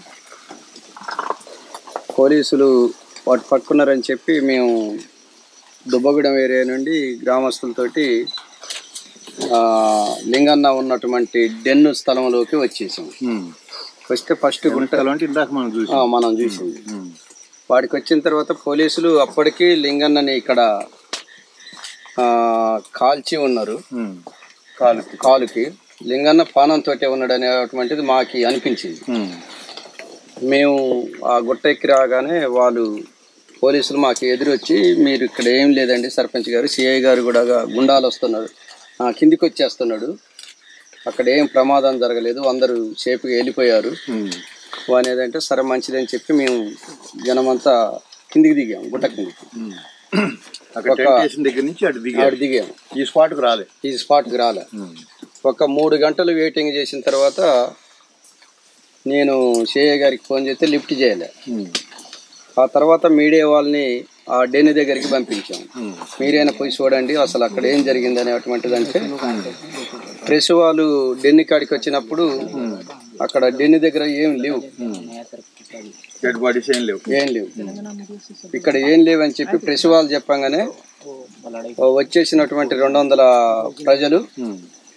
పోలీసులు వాటి పట్టుకున్నారని చెప్పి మేము దుబ్బగూడెం ఏరియా నుండి గ్రామస్తులతోటి ఆ, లింగన్న ఉన్నటువంటి డెన్ను స్థలంలోకి వచ్చేసాం వస్తే ఫస్ట్ గుంట అలాంటి ఇందాక మనం చూసి ఆ, మనం చూసింది వాడికి వచ్చిన తర్వాత పోలీసులు అప్పటికి లింగన్నని ఇక్కడ ఆ, కాల్చి ఉన్నారు కాలుకి కాలుకి లింగన్న పానంతో ఉన్నాడు అనేటువంటిది మాకు అనిపించింది మేము ఆ గుట్ట ఎక్కి రాగానే వాళ్ళు పోలీసులు మాకు ఎదురొచ్చి మీరు ఇక్కడ ఏం లేదండి సర్పంచ్ గారు సిఐ గారు కూడా గుండాలు వస్తున్నారు ఆ, కిందికి వచ్చేస్తున్నాడు అక్కడ ఏం ప్రమాదం జరగలేదు అందరూ సేఫ్గా వెళ్ళిపోయారు అనేదంటే సరే మంచిదని చెప్పి మేము జనమంతా కిందికి దిగాం గుట్ట కిందికి అక్కడ టెంట్ స్టేషన్ దగ్గర నుంచి అటు దిగారు ఆడ దిగాం ఈ స్పాట్ కు రాలే ఈ స్పాట్కి రాలే ఒక మూడు గంటలు వెయిటింగ్ చేసిన తర్వాత నేను షేయ గారికి ఫోన్ చేస్తే లిఫ్ట్ చేయలే ఆ తర్వాత మీడియా వాళ్ళని ఆ డెన్ని దగ్గరికి పంపించాం మీరైనా పోయి చూడండి అసలు అక్కడ ఏం జరిగింది అనేటువంటిది అంటే ప్రెస్ వాళ్ళు డెన్ని కాడికి వచ్చినప్పుడు అక్కడ డెన్ని దగ్గర ఏం లేవు డెడ్ బాడీస్ ఏం లేవు ఏం లేవు ఇక్కడ ఏం లేవు అని చెప్పి ప్రెస్ వాళ్ళు చెప్పంగానే వచ్చేసినటువంటి రెండు వందల ప్రజలు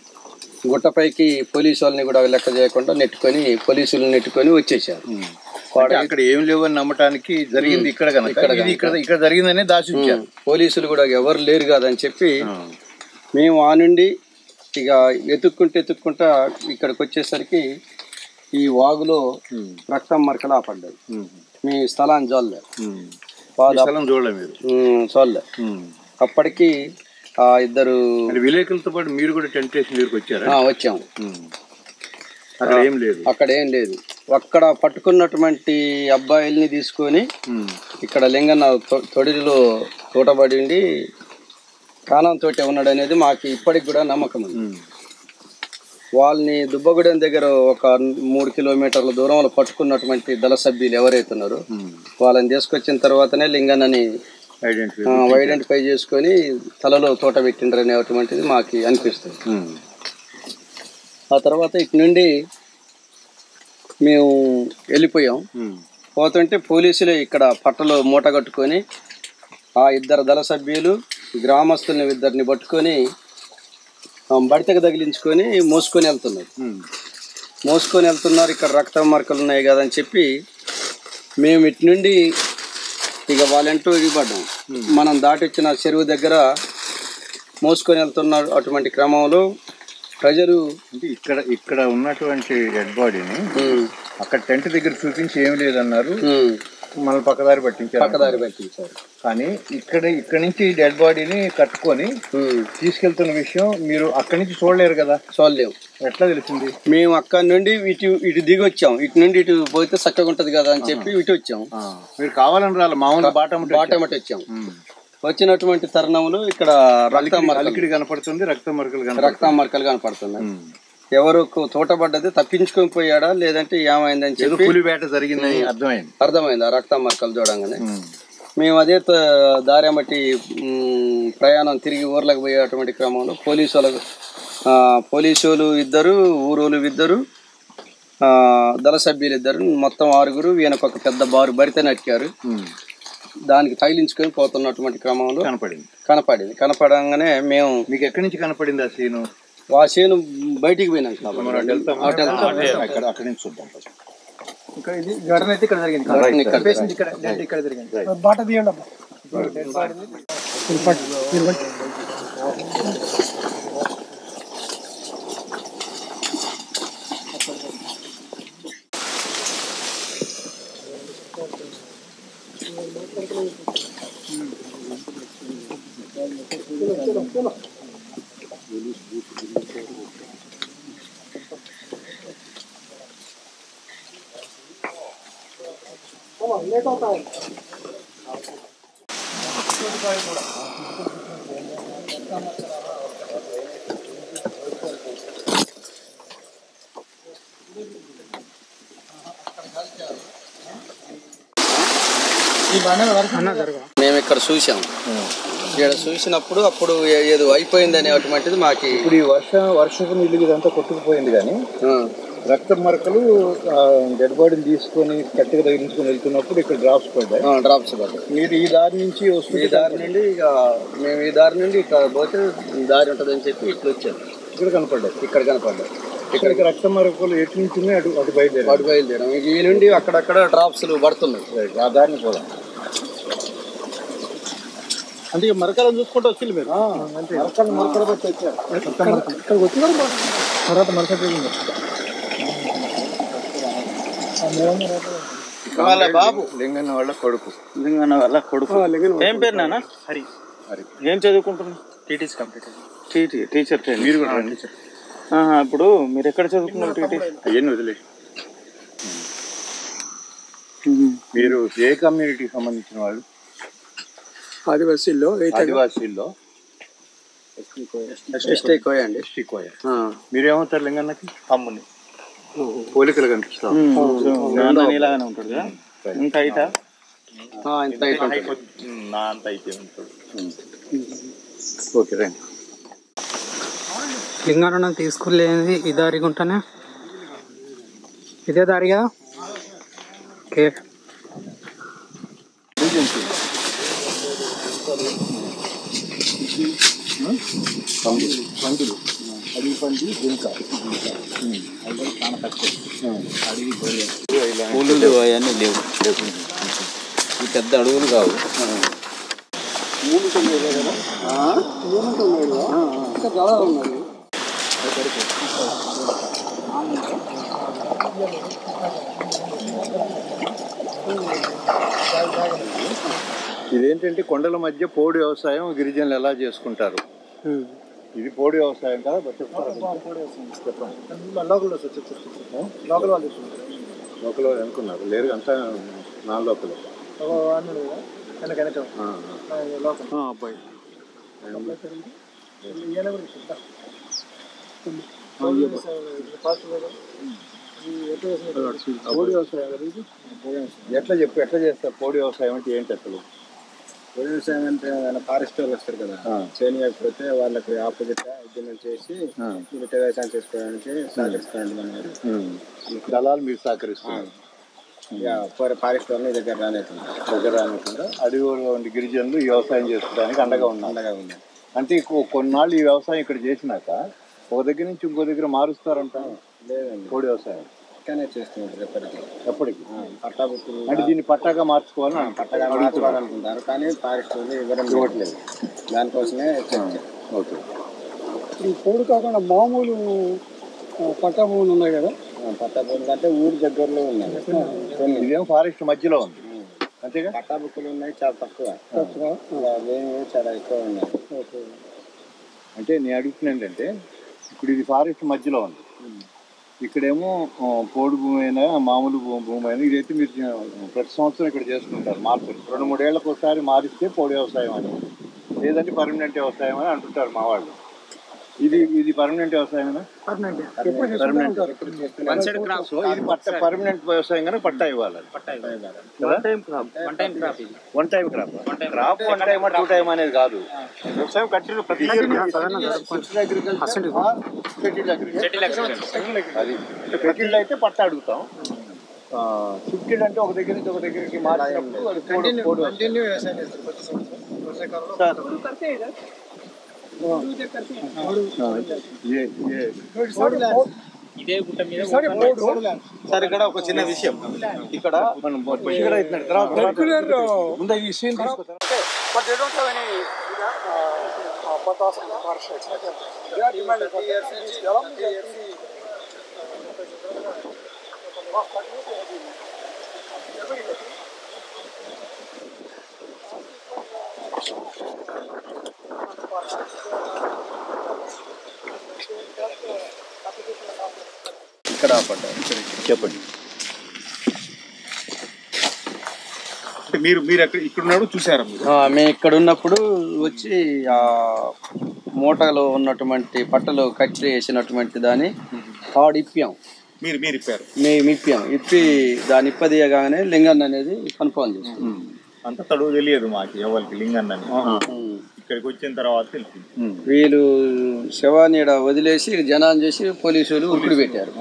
గుట్టపైకి పోలీసు వాళ్ళని కూడా లెక్క చేయకుండా నెట్టుకొని పోలీసులు నెట్టుకొని వచ్చేసారు అంటే అక్కడ ఏం లేవు అని నమ్మటానికి జరిగింది ఇక్కడ కనుక ఇక్కడ ఇది గనక. ఇక్కడ ఇక్కడ జరిగిందనే దాచి ఉంచారు పోలీసులు కూడా ఎవరు లేరు కాదని చెప్పి మేము ఆ నుండి ఇక వెతుక్కుంటే ఎత్తుక్కుంటా ఇక్కడికి వచ్చేసరికి ఈ వాగులో రక్తం మరకలా పడ్డాయి మీ స్థలాన్ని చూడలే ఈ స్థలం చూడలే మీరు చూడలే అప్పటికి ఆ ఇద్దరు అంటే విలేకరులతో పాటు మీరు కూడా టెంట్ వేసి మీరుకి వచ్చారా ఆ, వచ్చాము అక్కడ ఏం లేదు అక్కడ ఏం లేదు అక్కడ పట్టుకున్నటువంటి అబ్బాయిల్ని తీసుకొని ఇక్కడ లింగన్న తొ- తొడిలో తోటబడి ఉండి ప్రాణం తోటే ఉన్నాడు అనేది మాకు ఇప్పటికి కూడా నమ్మకం ఉంది వాళ్ళని దుబ్బగూడెం దగ్గర ఒక మూడు కిలోమీటర్ల దూరంలో పట్టుకున్నటువంటి దళ సభ్యులు ఎవరైతున్నారో వాళ్ళని తీసుకొచ్చిన తర్వాతనే లింగన్నని ఐడెంటిఫై ఆ, ఐడెంటిఫై చేసుకొని తలలో తోట పెట్టిండ్రు అనేటువంటిది మాకు అనిపిస్తుంది ఆ తర్వాత ఇటు నుండి మేము వెళ్ళిపోయాం పోతుంటే పోలీసులే ఇక్కడ పట్టలో మూట కట్టుకొని ఆ ఇద్దరు దళ సభ్యులు గ్రామస్తుల్ని ఇద్దరిని పట్టుకొని ఆ, బడితకు తగిలించుకొని మోసుకొని వెళ్తున్నారు మోసుకొని వెళ్తున్నారు ఇక్కడ రక్తం మరకలు ఉన్నాయి కదా అని చెప్పి మేము ఇటు నుండి ఇక వాళ్ళంటూ ఇవ్వబడ్డాం మనం దాటి వచ్చిన చెరువు దగ్గర మోసుకొని వెళ్తున్న అటువంటి క్రమంలో ప్రజలు అంటే ఇక్కడ ఇక్కడ ఉన్నటువంటి డెడ్ బాడీని ఉమ్, అక్కడ టెంట్ దగ్గర చూపించి ఏం లేదన్నారు ఉమ్, మళ్ళీ పక్కదారి పట్టించారు పక్కదారి పట్టించారు కానీ ఇక్కడ ఇక్కడ నుంచి డెడ్ బాడీని కట్టుకొని ఉమ్, తీసుకెళ్తున్న విషయం మీరు అక్కడి నుంచి చూడలేరు కదా చూడలేము ఎట్లా తెలిసింది మేము అక్కడి నుండి ఇటు ఇటు దిగి వచ్చాం ఇటు నుండి ఇటు పోతే చక్కగా ఉంటది కదా అని చెప్పి ఇటు వచ్చాం మీరు కావాలని రాలి మామూలు బాటం బాటమటి వచ్చాం వచ్చినటువంటి తరుణంలో ఇక్కడ రక్తం మరకలు అలికిడి కనపడుతుంది రక్త మరకలు కనపడుతుంది రక్తం మరకలు కనపడుతున్నాయి ఎవరు తోటపడ్డది తప్పించుకొని పోయాడా లేదంటే ఏమైందని ఏదో చెప్పి పులి వేట జరిగిందని అర్థమైంది అర్థమైంది ఆ రక్తం మరకలు చూడంగానే మేము అదే త- దారి బట్టి మ్, ప్రయాణం తిరిగి ఊర్లకు పోయేటువంటి క్రమంలో పోలీసు వాళ్ళకు ఆ, పోలీసు వాళ్ళు ఇద్దరు ఊరోళ్ళు ఇద్దరు ఆ, దళ సభ్యులు ఇద్దరు మొత్తం ఆరుగురు ఈయనకు ఒక పెద్ద బారు బరిత నటికారు దానికి తగిలించుకొని పోతున్నటువంటి క్రమంలో కనపడింది కనపడింది కనపడంగానే మేము మీకు ఎక్కడి నుంచి కనపడింది ఆ సీను ఆ చేను బయటికి పోయినాం కాబట్టి మనం అటు వెళ్తామా? అటు వెళ్తాం. అక్కడ అక్కడి నుంచి చూద్దాం first. ఇక్కడ ఇది ఘటన అయితే ఇక్కడ జరిగింది ఘటన ఇక్కడ పేషెంట్ ఇక్కడ డెడ్ ఇక్కడ జరిగింది బాట తీయండి అమ్మా మేము ఇక్కడ చూసాం ఇక్కడ చూసినప్పుడు అప్పుడు ఏ- ఏదో అయిపోయింది అనేటువంటిది మాకు ఇప్పుడు ఈ వర్ష వర్షపు నీళ్ళు ఇదంతా కొట్టుకుపోయింది కానీ రక్త మరకలు డెడ్ బాడీని తీసుకొని కట్టెగా తగిలించుకొని వెళ్తున్నప్పుడు ఇక్కడ డ్రాప్స్ పడ్డాయి డ్రాప్స్ పడ్డాయి మీరు ఈ దారి నుంచి ఈ వస్తుంది దారి నుండి ఇక మేము ఈ దారి నుండి ఇక్కడ పోతే దారి ఉంటుందని చెప్పి ఇట్లా వచ్చాం ఇక్కడ కనపడ్డాయి ఇక్కడ కనపడ్డాయి ఇక్కడికి రక్త మరకలు ఎటు నుంచి ఉన్నాయి అటు అటు బయలుదేరారు వాటి బయలుదేరాం ఇక ఈ నుండి అక్కడక్కడ డ్రాప్స్ పడుతున్నాయి Right. ఆ దారిని పోదాం అంటే ఇక మరకలను చూసుకుంటూ వచ్చింది మీరు మరకలు మరకలు బట్టి వచ్చారు ఇక్కడ వచ్చినారు తర్వాత మరక జరిగింది వాళ్ళ బాబు లింగన్న వాళ్ళ కొడుకు లింగన్న వల్ల కొడుకు ఏం పేరు నాన్న హరి హరి. ఏం చదువుకుంటున్నా TTC complete TT teacher training మీరు కూడా రండి. ఆహా, ఇప్పుడు మీరు ఎక్కడ చదువుకున్నారు టీటీ అవన్నీ వదిలే మీరు ఏ కమ్యూనిటీకి సంబంధించిన వాళ్ళు ఆదివాసీల్లో ఆదివాసీల్లో ఎస్టీ కోయండి ఎస్టీ కోయ మీరేమవుతారు లింగన్నకి అమ్ముని పోలికలు కనిపిస్తాం నాన్న నీలాగానే ఉంటాడు కదా ఇంకా అయితా ఇంత height ఉంటుంది. నా అంత అయితే ఉంటాడు ఓకే రండి లింగాలను తీసుకులేనిది ఈ దారి గుంటనే ఇదే దారి కదా ఓకే అడవి పంది జింక అందులో చాలా తక్కువ అడవి గొర్రె పూలు అవన్నీ లేవు ఈ పెద్ద అడవులు కావు ఇదేంటంటే కొండల మధ్య పోడు వ్యవసాయం గిరిజనులు ఎలా చేసుకుంటారు ఇది పోడు వ్యవసాయం కదా బట్ చెప్తారా? లోకల్లో సార్ చెప్తారు లోకల్ వాళ్ళు చెప్తున్నారు లోకల్ వాళ్ళు అనుకున్నారు లేరు అంతా నా లోపల ఒక అన్నాడు కదా వెనక వెనక ఆ, ఆ, లోకల్ ఆ. అబ్బాయి ఈయన కూడా చెప్తా ఫాస్ట్ పోటీ వ్యవసాయం కదా ఇది ఎట్లా చెప్పు ఎట్లా చేస్తారు పోడు వ్యవసాయం అంటే ఏంటి అసలు వ్యవసాయం అంటే ఫారెస్ట్ వాళ్ళు వస్తారు కదా ఆ. చేయకపోతే వాళ్ళకి ఆపోజిట్ ఉద్యమం చేసి ఆ. మిగతా వ్యవసాయం చేసుకోవడానికి సహకరిస్తారండి మన వారు. ఉమ్. దళాలు మీరు సహకరిస్తున్నారు ఇక ఫారె- ఫారెస్ట్ వాళ్ళని ఈ దగ్గర రాలేదు దగ్గర అనుకుంటా అడవిలో ఉండి గిరిజనులు ఈ వ్యవసాయం చేసుకోవడానికి అండగా ఉన్నారు అండగా ఉంది అంటే కొ- కొన్నాళ్ళు ఈ వ్యవసాయం ఇక్కడ చేసినాక ఒక దగ్గర నుంచి ఇంకో దగ్గర మారుస్తారంట లేదండి పోడు వ్యవసాయం ఇక్కడనే చేస్తుంటారు ఎప్పటికీ ఎప్పటికి పట్టా బుక్ అంటే దీన్ని పట్టాగా మార్చుకోవాలని పట్టగా మార్చుకోవాలనుకుంటారు కానీ ఫారెస్ట్ వాళ్ళు ఇవ్వడం ఇవ్వట్లేదు దానికోసమే చర్చ. ఓకే ఈ పోడు కాకుండా మామూలు ఆ, పట్టా భూములు ఉన్నాయి కదా ఆ, పట్టా భూములు అంటే ఊరి దగ్గరలో ఉన్నాయి కొన్ని ఇదేం ఫారెస్ట్ మధ్యలో ఉంది అంతేగా పట్టా బుక్కులు ఉన్నాయి చాలా తక్కువ తక్కువ. లేనివి చాలా ఎక్కువ ఉన్నాయి ఓకే అంటే నేను అడుగుతున్నా ఏంటంటే ఇప్పుడు ఇది ఫారెస్ట్ మధ్యలో ఉంది ఇక్కడేమో ఆ, పోడు భూమి అయినా మామూలు భూ- భూమి అయినా ఇదైతే మీరు చే- ప్రతి సంవత్సరం ఇక్కడ చేసుకుంటారు మార్పు రెండు మూడేళ్లకు ఒకసారి మారిస్తే పోడు వ్యవసాయం అని లేదంటే పర్మనెంట్ వ్యవసాయం అని అంటుంటారు మా వాళ్ళు ఇది ఇది పర్మనెంట్ వ్యవసాయమేనా పర్మనెంట్ సో ఇది పట్ట పర్మనెంట్ వ్యవసాయం కనుక పట్టా ఇవ్వాలి one time crop one time crop ఇది one time crop crop one time two time అనేది కాదు వ్యవసాయం కంటిన్యూ ప్రతి అది సెటిల్డ్ అయితే పట్ట అడుగుతాం షిఫ్టెడ్ అంటే ఒక దగ్గర నుంచి ఒక దగ్గరికి మార్చినప్పుడు అది పోడు- పోడు వస్తుంది. కంటిన్యూ వ్యవసాయం చేస్తారు ప్రతి సంవత్సరం వర్షాకాలంలో ఏ- ఏ- ఇదే గుట్ట మీద సార్ ఇక్కడ ఒక చిన్న విషయం ఇక్కడ మనం ఇక్కడ ఇస్తున్నాడు. తర్వాత తర్వాత ముందు ఈ సీన్ తీసుకొస్తాను But they don't have any uh, uh, patas and parachutes. They are demanding for that. ఇక్కడ ఆపడ్డారు చెప్పండి మీరు మీరు ఎక్కడ ఇక్కడ ఉన్నాడు చూసారా మీరు ఆ, మేము ఇక్కడ ఉన్నప్పుడు వచ్చి ఆ మూటలో ఉన్నటువంటి పట్టలు కట్టి వేసినటువంటి దాన్ని తాడు ఇప్పాం మీరు మీరు ఇప్పారు మేము ఇప్పాం ఇప్పి దాని ఇప్పదీయగానే లింగన్ అనేది కన్ఫర్మ్ చేస్తాం అంత తడువు తెలియదు మాకు ఎవరికి లింగన్నని ఇక్కడికి వచ్చిన తర్వాత తెలిసింది వీళ్ళు శవాన్ని ఈడ వదిలేసి జనాన్ని చేసి పోలీసులు ఉప్పుడు పెట్టారు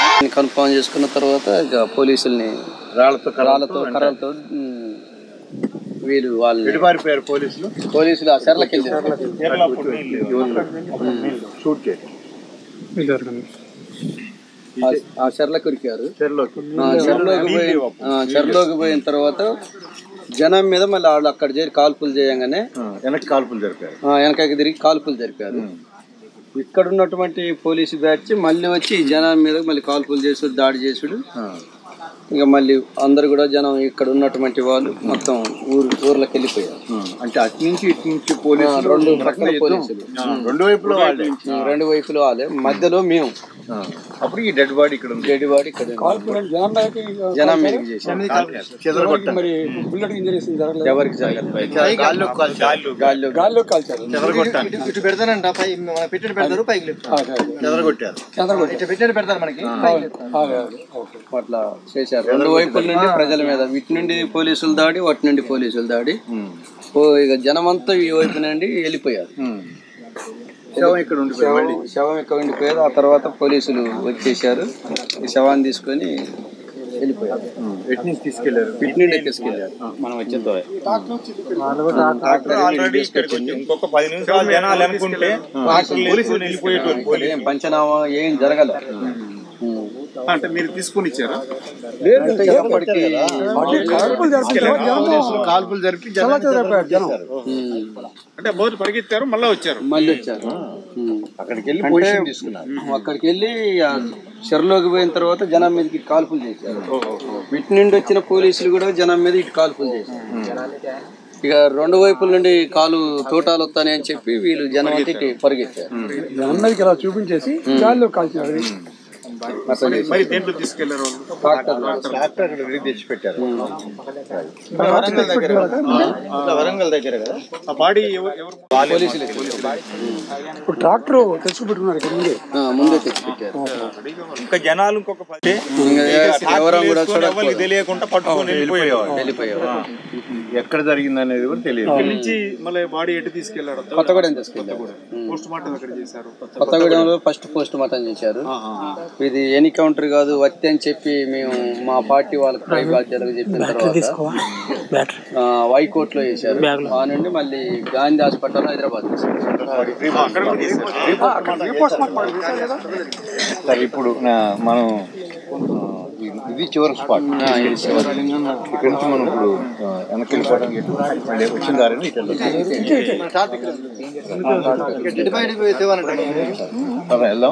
కన్ఫర్మ్ చేసుకున్న తర్వాత ఇక పోలీసుల్ని రాళ్లతో రాళ్ళతో కర్రలతో ఉమ్, వీళ్ళు వాళ్ళు ఎటుపారిపోయారు పోలీసులు పోలీసులు ఆ సెర్లకి వెళ్ళారు కేరళ అప్పుడు నీళ్ళు షూట్ చేసి ఆ- ఆ చెర్లకు ఉరికారు చెరలోకి ఆ, చెరలోకి పోయి ఆ, చెరలోకి పోయిన తర్వాత జనం మీద మళ్ళీ వాళ్ళు అక్కడ చేరి కాల్పులు చేయంగానే ఆ, వెనక్కి కాల్పులు జరిపారు ఆ, వెనకకి తిరిగి కాల్పులు జరిపారు ఇక్కడ ఉన్నటువంటి పోలీసు బ్యాచ్ మళ్ళీ వచ్చి ఈ జనం మీద మళ్ళీ కాల్పులు చేసుడు దాడి చేసుడు ఇక మళ్ళీ అందరు కూడా జనం ఇక్కడ ఉన్నటువంటి వాళ్ళు మొత్తం ఊరు ఊర్లోకి వెళ్ళిపోయారు అంటే అటు నుంచి ఇటు నుంచి పోలీసులు రెండు రకంగా పక్కన యుద్ధం. పోలీసులు ఆ, రెండు వైపులో వాళ్ళే ఆ, రెండు వైపులు వాళ్ళే మధ్యలో మేము ఆ, అప్పుడు ఈ డెడ్ బాడీ ఇక్కడ ఉంది గడ్డి వాడి ఇక్కడ జనం మీదకి చేశారు చెదరగొట్టారు మరి బుల్లెట్ ఇంజరీస్ జరగలేదు ఎవరికి జరగలేదు గాల్లో కాల్చారు గాల్లో గాల్లో కాల్చారు చెదరగొట్టారు ఇటు పెడతానంట పై మన పెట్టిన పెడతారు పైకి చెదరగొట్టారు ఇటు పెట్టిన పెడతారు మనకి అట్లా చేశారు రెండు వైపుల నుండి ప్రజల మీద ఇటు నుండి పోలీసులు దాడి వాటి నుండి పోలీసులు దాడి ఓ ఇక జనమంతా ఈ వైపు నుండి వెళ్ళిపోయారు శవం ఇక్కడ ఉండిపోయి మళ్ళీ శవం ఇక్కడ ఉండిపోయారు ఆ తర్వాత పోలీసులు వచ్చేసారు ఈ శవాన్ని తీసుకొని వెళ్ళిపోయారు ఎటు నుంచి తీసుకెళ్లారు ఇటు నుండి తీసుకెళ్ళారు మనం వచ్చేతో ఆల్రెడీ ఇక్కడికి వచ్చి ఇంకొక పది నిమిషాలు జనాలు అనుకుంటే పోలీసులు వెళ్ళిపోయేటోళ్ళు ఏం పంచనామా ఏం జరగలే అంటే మీరు తీసుకుని ఇచ్చారా అంటే ఎప్పటికీ పోలీసులు కాల్పులు జరిపి జనాన్ని చెదరగొట్టేశారు. ఉమ్, అంటే బోర్డు పరిగెత్తారు మళ్ళీ వచ్చారు మళ్ళీ వచ్చారు ఉమ్. అక్కడికి వెళ్ళి పొజిషన్ తీసుకున్నారు అక్కడికి వెళ్ళి ఆ చెరలోకి పోయిన తర్వాత జనం మీదకి కాల్పులు చేశారు ఇటు నుండి వచ్చిన పోలీసులు కూడా జనం మీద ఇటు కాల్పులు చేశారు ఇక రెండు వైపుల నుండి కాలు తోటాలు వస్తాయని చెప్పి వీళ్ళు జనం అంతా ఇటు పరిగెత్తారు అన్నదికి ఇలా చూపించేసి గాల్లో కాల్చారు మరి దేంట్లో తీసుకెళ్లారు వాళ్ళు ట్రాక్టర్లో. ట్రాక్టర్ అక్కడ విడిగి తెచ్చి పెట్టారు వరంగల్ దగ్గర వరంగల్ దగ్గర కదా ఆ బాడీ ఎవరు ఎవరు పోలీసులు ఇప్పుడు ట్రాక్టర్ తెచ్చుకుపెట్టుకున్నారు ఇక్కడ ముందే ఆ, ముందే తెచ్చి పెట్టారు ఇంకా జనాలు ఇంకొక పది ఇంకా ఎవరం కూడా వేసుకొని ఎవరికి తెలియకుండా పట్టుకొని వెళ్ళిపోయేవారు వెళ్ళిపోయారు ఎక్కడ జరిగింది అనేది కూడా తెలియదు ఇక్కడి నుంచి మళ్ళీ బాడీ ఎటు తీసుకెళ్లారు కొత్తగూడెం తీసుకెళ్ళారు పోస్ట్ మార్టం ఎక్కడ చేశారు కొత్తగూడెంలో ఫస్ట్ పోస్ట్ మార్టం చేశారు ఇది ఎనీ కౌంటర్ కాదు వత్తి అని చెప్పి మేము మా పార్టీ వాళ్ళకి పై బాధ్యతలకు చెప్పిన తర్వాత ఆ, వైకోట్లో వేశారు ఆ నుండి మళ్ళీ గాంధీ హాస్పిటల్ హైదరాబాద్ తీసుకెళ్ళారు. అక్కడ కూడా చేశారు సరే ఇప్పుడు నా- మనం ఆ, ఇది- ఇది చివరి స్పాట్ ఆ, ఇది చివరి. ఇక్కడ నుంచి మనం ఇప్పుడు ఆ, వెనక్కి వెళ్ళిపోవడం మళ్ళీ వచ్చిన దారిని ఇటు వెళ్ళొచ్చు. సరే, వెళ్దామా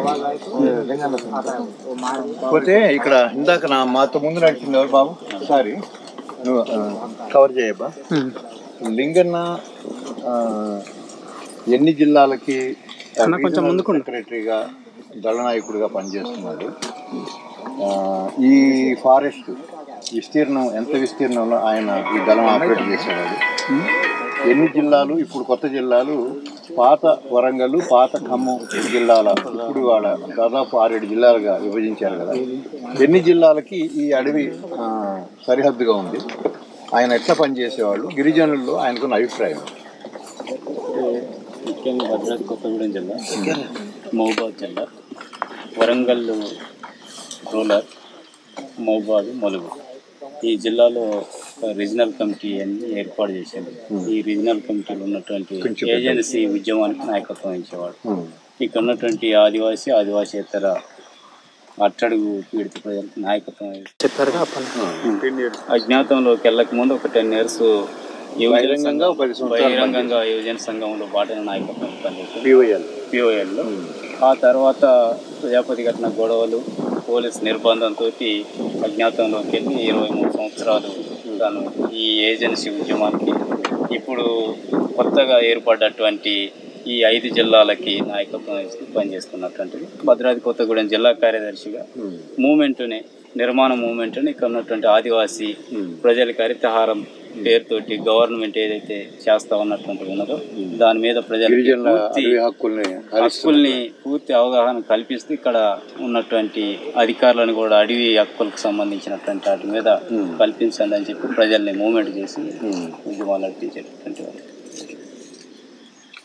పోతే ఇక్కడ ఇందాక నా మాతో ముందు నడిచింది ఎవరు బాబు సారీ నువ్వు ఆ, కవర్ చేయబ్బా లింగన్న ఆ, ఎన్ని జిల్లాలకి కొంచెం ముందు సెక్రటరీగా దళనాయకుడిగా పనిచేస్తున్నాడు ఆ, ఈ ఫారెస్ట్ విస్తీర్ణం ఎంత విస్తీర్ణంలో ఆయన ఈ దళం ఆపరేట్ చేసేవాడు ఎన్ని జిల్లాలు ఇప్పుడు కొత్త జిల్లాలు పాత వరంగల్ పాత ఖమ్మం జిల్లాల ఇప్పుడు వాళ్ళ దాదాపు ఆరేడు జిల్లాలుగా విభజించారు కదా ఎన్ని జిల్లాలకి ఈ అడవి ఆ, సరిహద్దుగా ఉంది ఆయన ఎట్లా పనిచేసేవాళ్ళు గిరిజనుల్లో ఆయనకున్న అభిప్రాయం ముఖ్యంగా భద్రాద్రి కొత్తగూడెం జిల్లా మహబూబాద్ జిల్లా వరంగల్ రూరల్ మహబూబాద్ ములుగు ఈ జిల్లాలో రీజనల్ కమిటీ అని ఏర్పాటు చేశారు ఈ రీజనల్ కమిటీలో ఉన్నటువంటి ఏజెన్సీ ఉద్యమానికి నాయకత్వం వహించేవాడు ఇక్కడ ఉన్నటువంటి ఆదివాసీ ఆదివాసేతర అట్టడుగు పీడిత ప్రజలకు నాయకత్వం వహించారు. చెప్పారుగా అప్పటి అజ్ఞాతంలోకి వెళ్ళక ముందు ఒక టెన్ ఇయర్స్ బహిరంగంగా ఒక పది సంవత్సరాలు బహిరంగంగా యువజన సంఘంలో బాటన నాయకత్వం పనిచేశారు పిఓఎల్ పిఓఎల్లో ఆ తర్వాత ప్రజాపతి ఘటన గొడవలు పోలీస్ నిర్బంధంతో అజ్ఞాతంలోకి వెళ్ళి ఇరవై మూడు సంవత్సరాలు తాను ఈ ఏజెన్సీ ఉద్యమానికి ఇప్పుడు కొత్తగా ఏర్పడ్డటువంటి ఈ ఐదు జిల్లాలకి నాయకత్వం వహిస్తూ పనిచేస్తున్నటువంటిది భద్రాద్రి కొత్తగూడెం జిల్లా కార్యదర్శిగా మూమెంట్ని నిర్మాణ మూమెంట్ని ఇక్కడ ఉన్నటువంటి ఆదివాసీ ప్రజలకి హరితహారం పేరుతోటి గవర్నమెంట్ ఏదైతే చేస్తా ఉన్నటువంటి ఉన్నదో దాని మీద ప్రజలకి గిరిజనుల పూర్తి అడవి హక్కుల్ని హక్కుల్ని పూర్తి అవగాహన కల్పిస్తూ ఇక్కడ ఉన్నటువంటి అధికారులను కూడా అడవి హక్కులకు సంబంధించినటువంటి వాటి మీద కల్పించండి అని చెప్పి ప్రజల్ని మూవ్మెంట్ చేసి ఉద్యమాలు నడిపించేటటువంటి వారు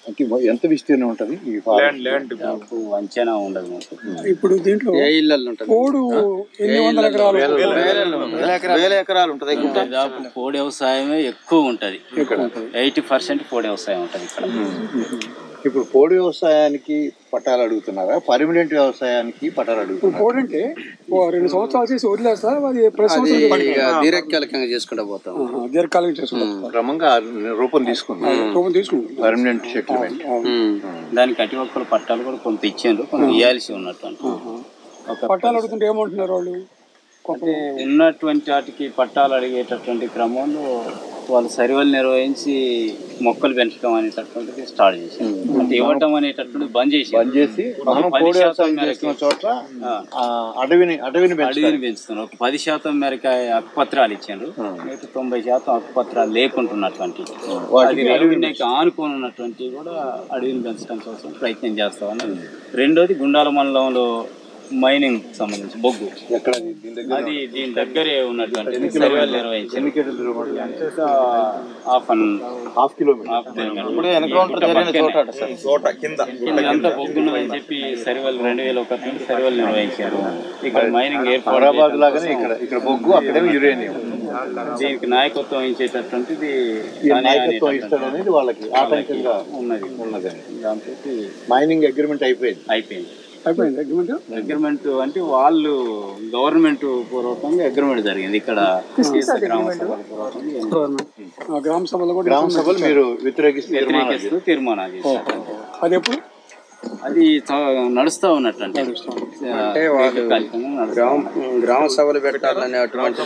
అంటే ఎంత విస్తీర్ణం ఉంటుంది ఈ ల్యాండ్ ల్యాండ్ దాదాపు అంచనా ఉండదు మాకు ఇప్పుడు దీంట్లో ఏ ఇళ్ళల్లో ఉంటుంది కోడు ఎన్ని వందల ఎకరాలు వేల ఎకరాలు ఉంటుంది దాదాపు పోడు వ్యవసాయమే ఎక్కువ ఉంటది ఎయిటీ పర్సెంట్ పోడు వ్యవసాయం ఉంటది ఇక్కడ ఇప్పుడు పోడు వ్యవసాయానికి పట్టాలు అడుగుతున్నారా పర్మనెంట్ వ్యవసాయానికి పట్టాలు అడుగుతున్నారా కోడి అంటే ఓ రెండు సంవత్సరాలు చేసి వదిలేస్తారు అది ప్రతి అది సంవత్సరం ఇక దీర్ఘకాలికంగా చేసుకుంటూ పోతాం ఆహా, దీర్ఘకాలిక చేసుకుంటాం క్రమంగా రూపం తీసుకుంది రూపం తీసుకుంటాం పర్మనెంట్ సెటిల్మెంట్ దానికి అటు ఒక్కరు పట్టాలు కూడా కొంత ఇచ్చిండ్రు కొంత ఇవ్వాల్సి ఉన్నట్టు ఒక పట్టాలు అడుగుతుంటే ఏమంటున్నారు వాళ్ళు అంటే ఉన్నటువంటి వాటికి పట్టాలు అడిగేటటువంటి క్రమంలో వాళ్ళు సరివలు నిర్వహించి మొక్కలు పెంచడం అనేటటువంటిది స్టార్ట్ చేశారు అంటే ఇవ్వటం అనేటటువంటిది బంద్ చేసి బంద్ చేసి మనం పది పోడు శాతం వ్యవసాయం మేరకు చేస్తున్న చోట్ల ఆ, ఆ, అడవిని అడవిని అడవిని పెంచాలి పెంచుతున్నారు ఒక పది శాతం మేరకు హక్కుపత్రాలు ఇచ్చారు మిగతా తొంభై శాతం హక్కుపత్రాలు లేకుంటున్నటువంటి అది రెవెన్యూకి ఆనుకొని ఉన్నటువంటి కూడా అడవిని పెంచడం కోసం ప్రయత్నం చేస్తామని రెండోది గుండాల మండలంలో మైనింగ్ సంబంధించి బొగ్గు ఎక్కడ దీని దగ్గర అది దీని దగ్గరే ఉన్నటువంటి సర్వేలు నిర్వహించారు ఎన్ని కిలోమీటర్లు half an half kilometre half ఇప్పుడు ఎన్కౌంటర్ జరిగిన చోట అట సార్ తోట కింద అంతా బొగ్గున్నదని చెప్పి సర్వేలు రెండు వేల ఒకటి నుండి సర్వేలు నిర్వహించారు ఇక్కడ మైనింగ్ ఏర్పాటు హైదరాబాద్ లాగానే ఇక్కడ ఇక్కడ బొగ్గు అక్కడేమో యురేనియం దీనికి నాయకత్వం వహించేటటువంటిది ఈ సానియా నాయకత్వం అనేటటువంటి ఇస్తాడనేది వాళ్ళకి ఆటంకంగా ఉన్నది ఉన్నదని దాంతో మైనింగ్ అగ్రిమెంట్ అయిపోయింది అయిపోయింది అయిపోయింది అగ్రిమెంట్ అగ్రిమెంట్ అంటే వాళ్ళు గవర్నమెంట్ పూర్వకంగా అగ్రిమెంట్ జరిగింది ఇక్కడ సీసా గ్రామ సభల పూర్వకంగా గ్రామ సభలో కూడా గ్రామ సభలు మీరు వ్యతిరేకిస్తే వ్యతిరేకిస్తూ తీర్మానాలు చేశారు అది ఎప్పుడు అది చ- నడుస్తా ఉన్నట్టు అంటే అంటే వాళ్ళు దీర్ఘకాలికంగా నడుస్తా గ్రామ గ్రామ సభలు పెట్టాలనే అటువంటి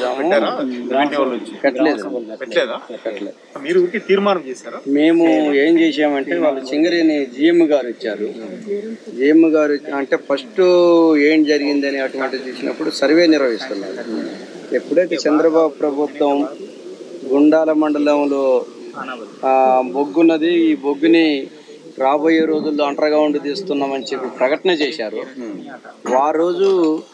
పెట్టలేదు పెట్టలేదా మీరు ఊరికి తీర్మానం చేశారా మేము ఏం చేసామంటే వాళ్ళు చింగరేని జిఎం గారు ఇచ్చారు జిఎం గారు అంటే ఫస్ట్ ఏం జరిగిందని అటువంటిది చూసినప్పుడు సర్వే నిర్వహిస్తున్నారు ఎప్పుడైతే చంద్రబాబు ప్రభుత్వం గుండాల మండలంలో ఆ, బొగ్గున్నది ఈ బొగ్గుని రాబోయే రోజుల్లో అండర్గ్రౌండ్ తీస్తున్నామని చెప్పి ప్రకటన చేశారు ఆ రోజు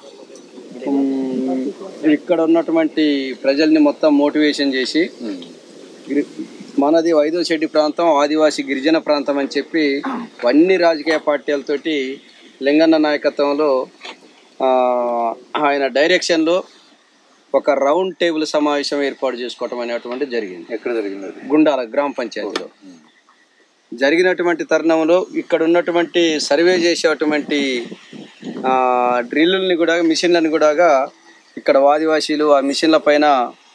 ఉమ్, ఇక్కడ ఉన్నటువంటి ప్రజల్ని మొత్తం మోటివేషన్ చేసి గిరి- మనది ఐదో చెడ్డి ప్రాంతం ఆదివాసీ గిరిజన ప్రాంతం అని చెప్పి అన్ని రాజకీయ పార్టీలతోటి లింగన్న నాయకత్వంలో ఆ, ఆయన డైరెక్షన్లో ఒక రౌండ్ టేబుల్ సమావేశం ఏర్పాటు చేసుకోవటం అనేటువంటి జరిగింది ఎక్కడ జరిగింది అది? గుండాల గ్రామ పంచాయతీలో జరిగినటువంటి తరుణంలో ఇక్కడ ఉన్నటువంటి సర్వే చేసేటువంటి ఆ, డ్రిల్లుల్ని కూడా మిషన్లను కూడా ఇక్కడ ఆదివాసీలు ఆ మిషన్ల పైన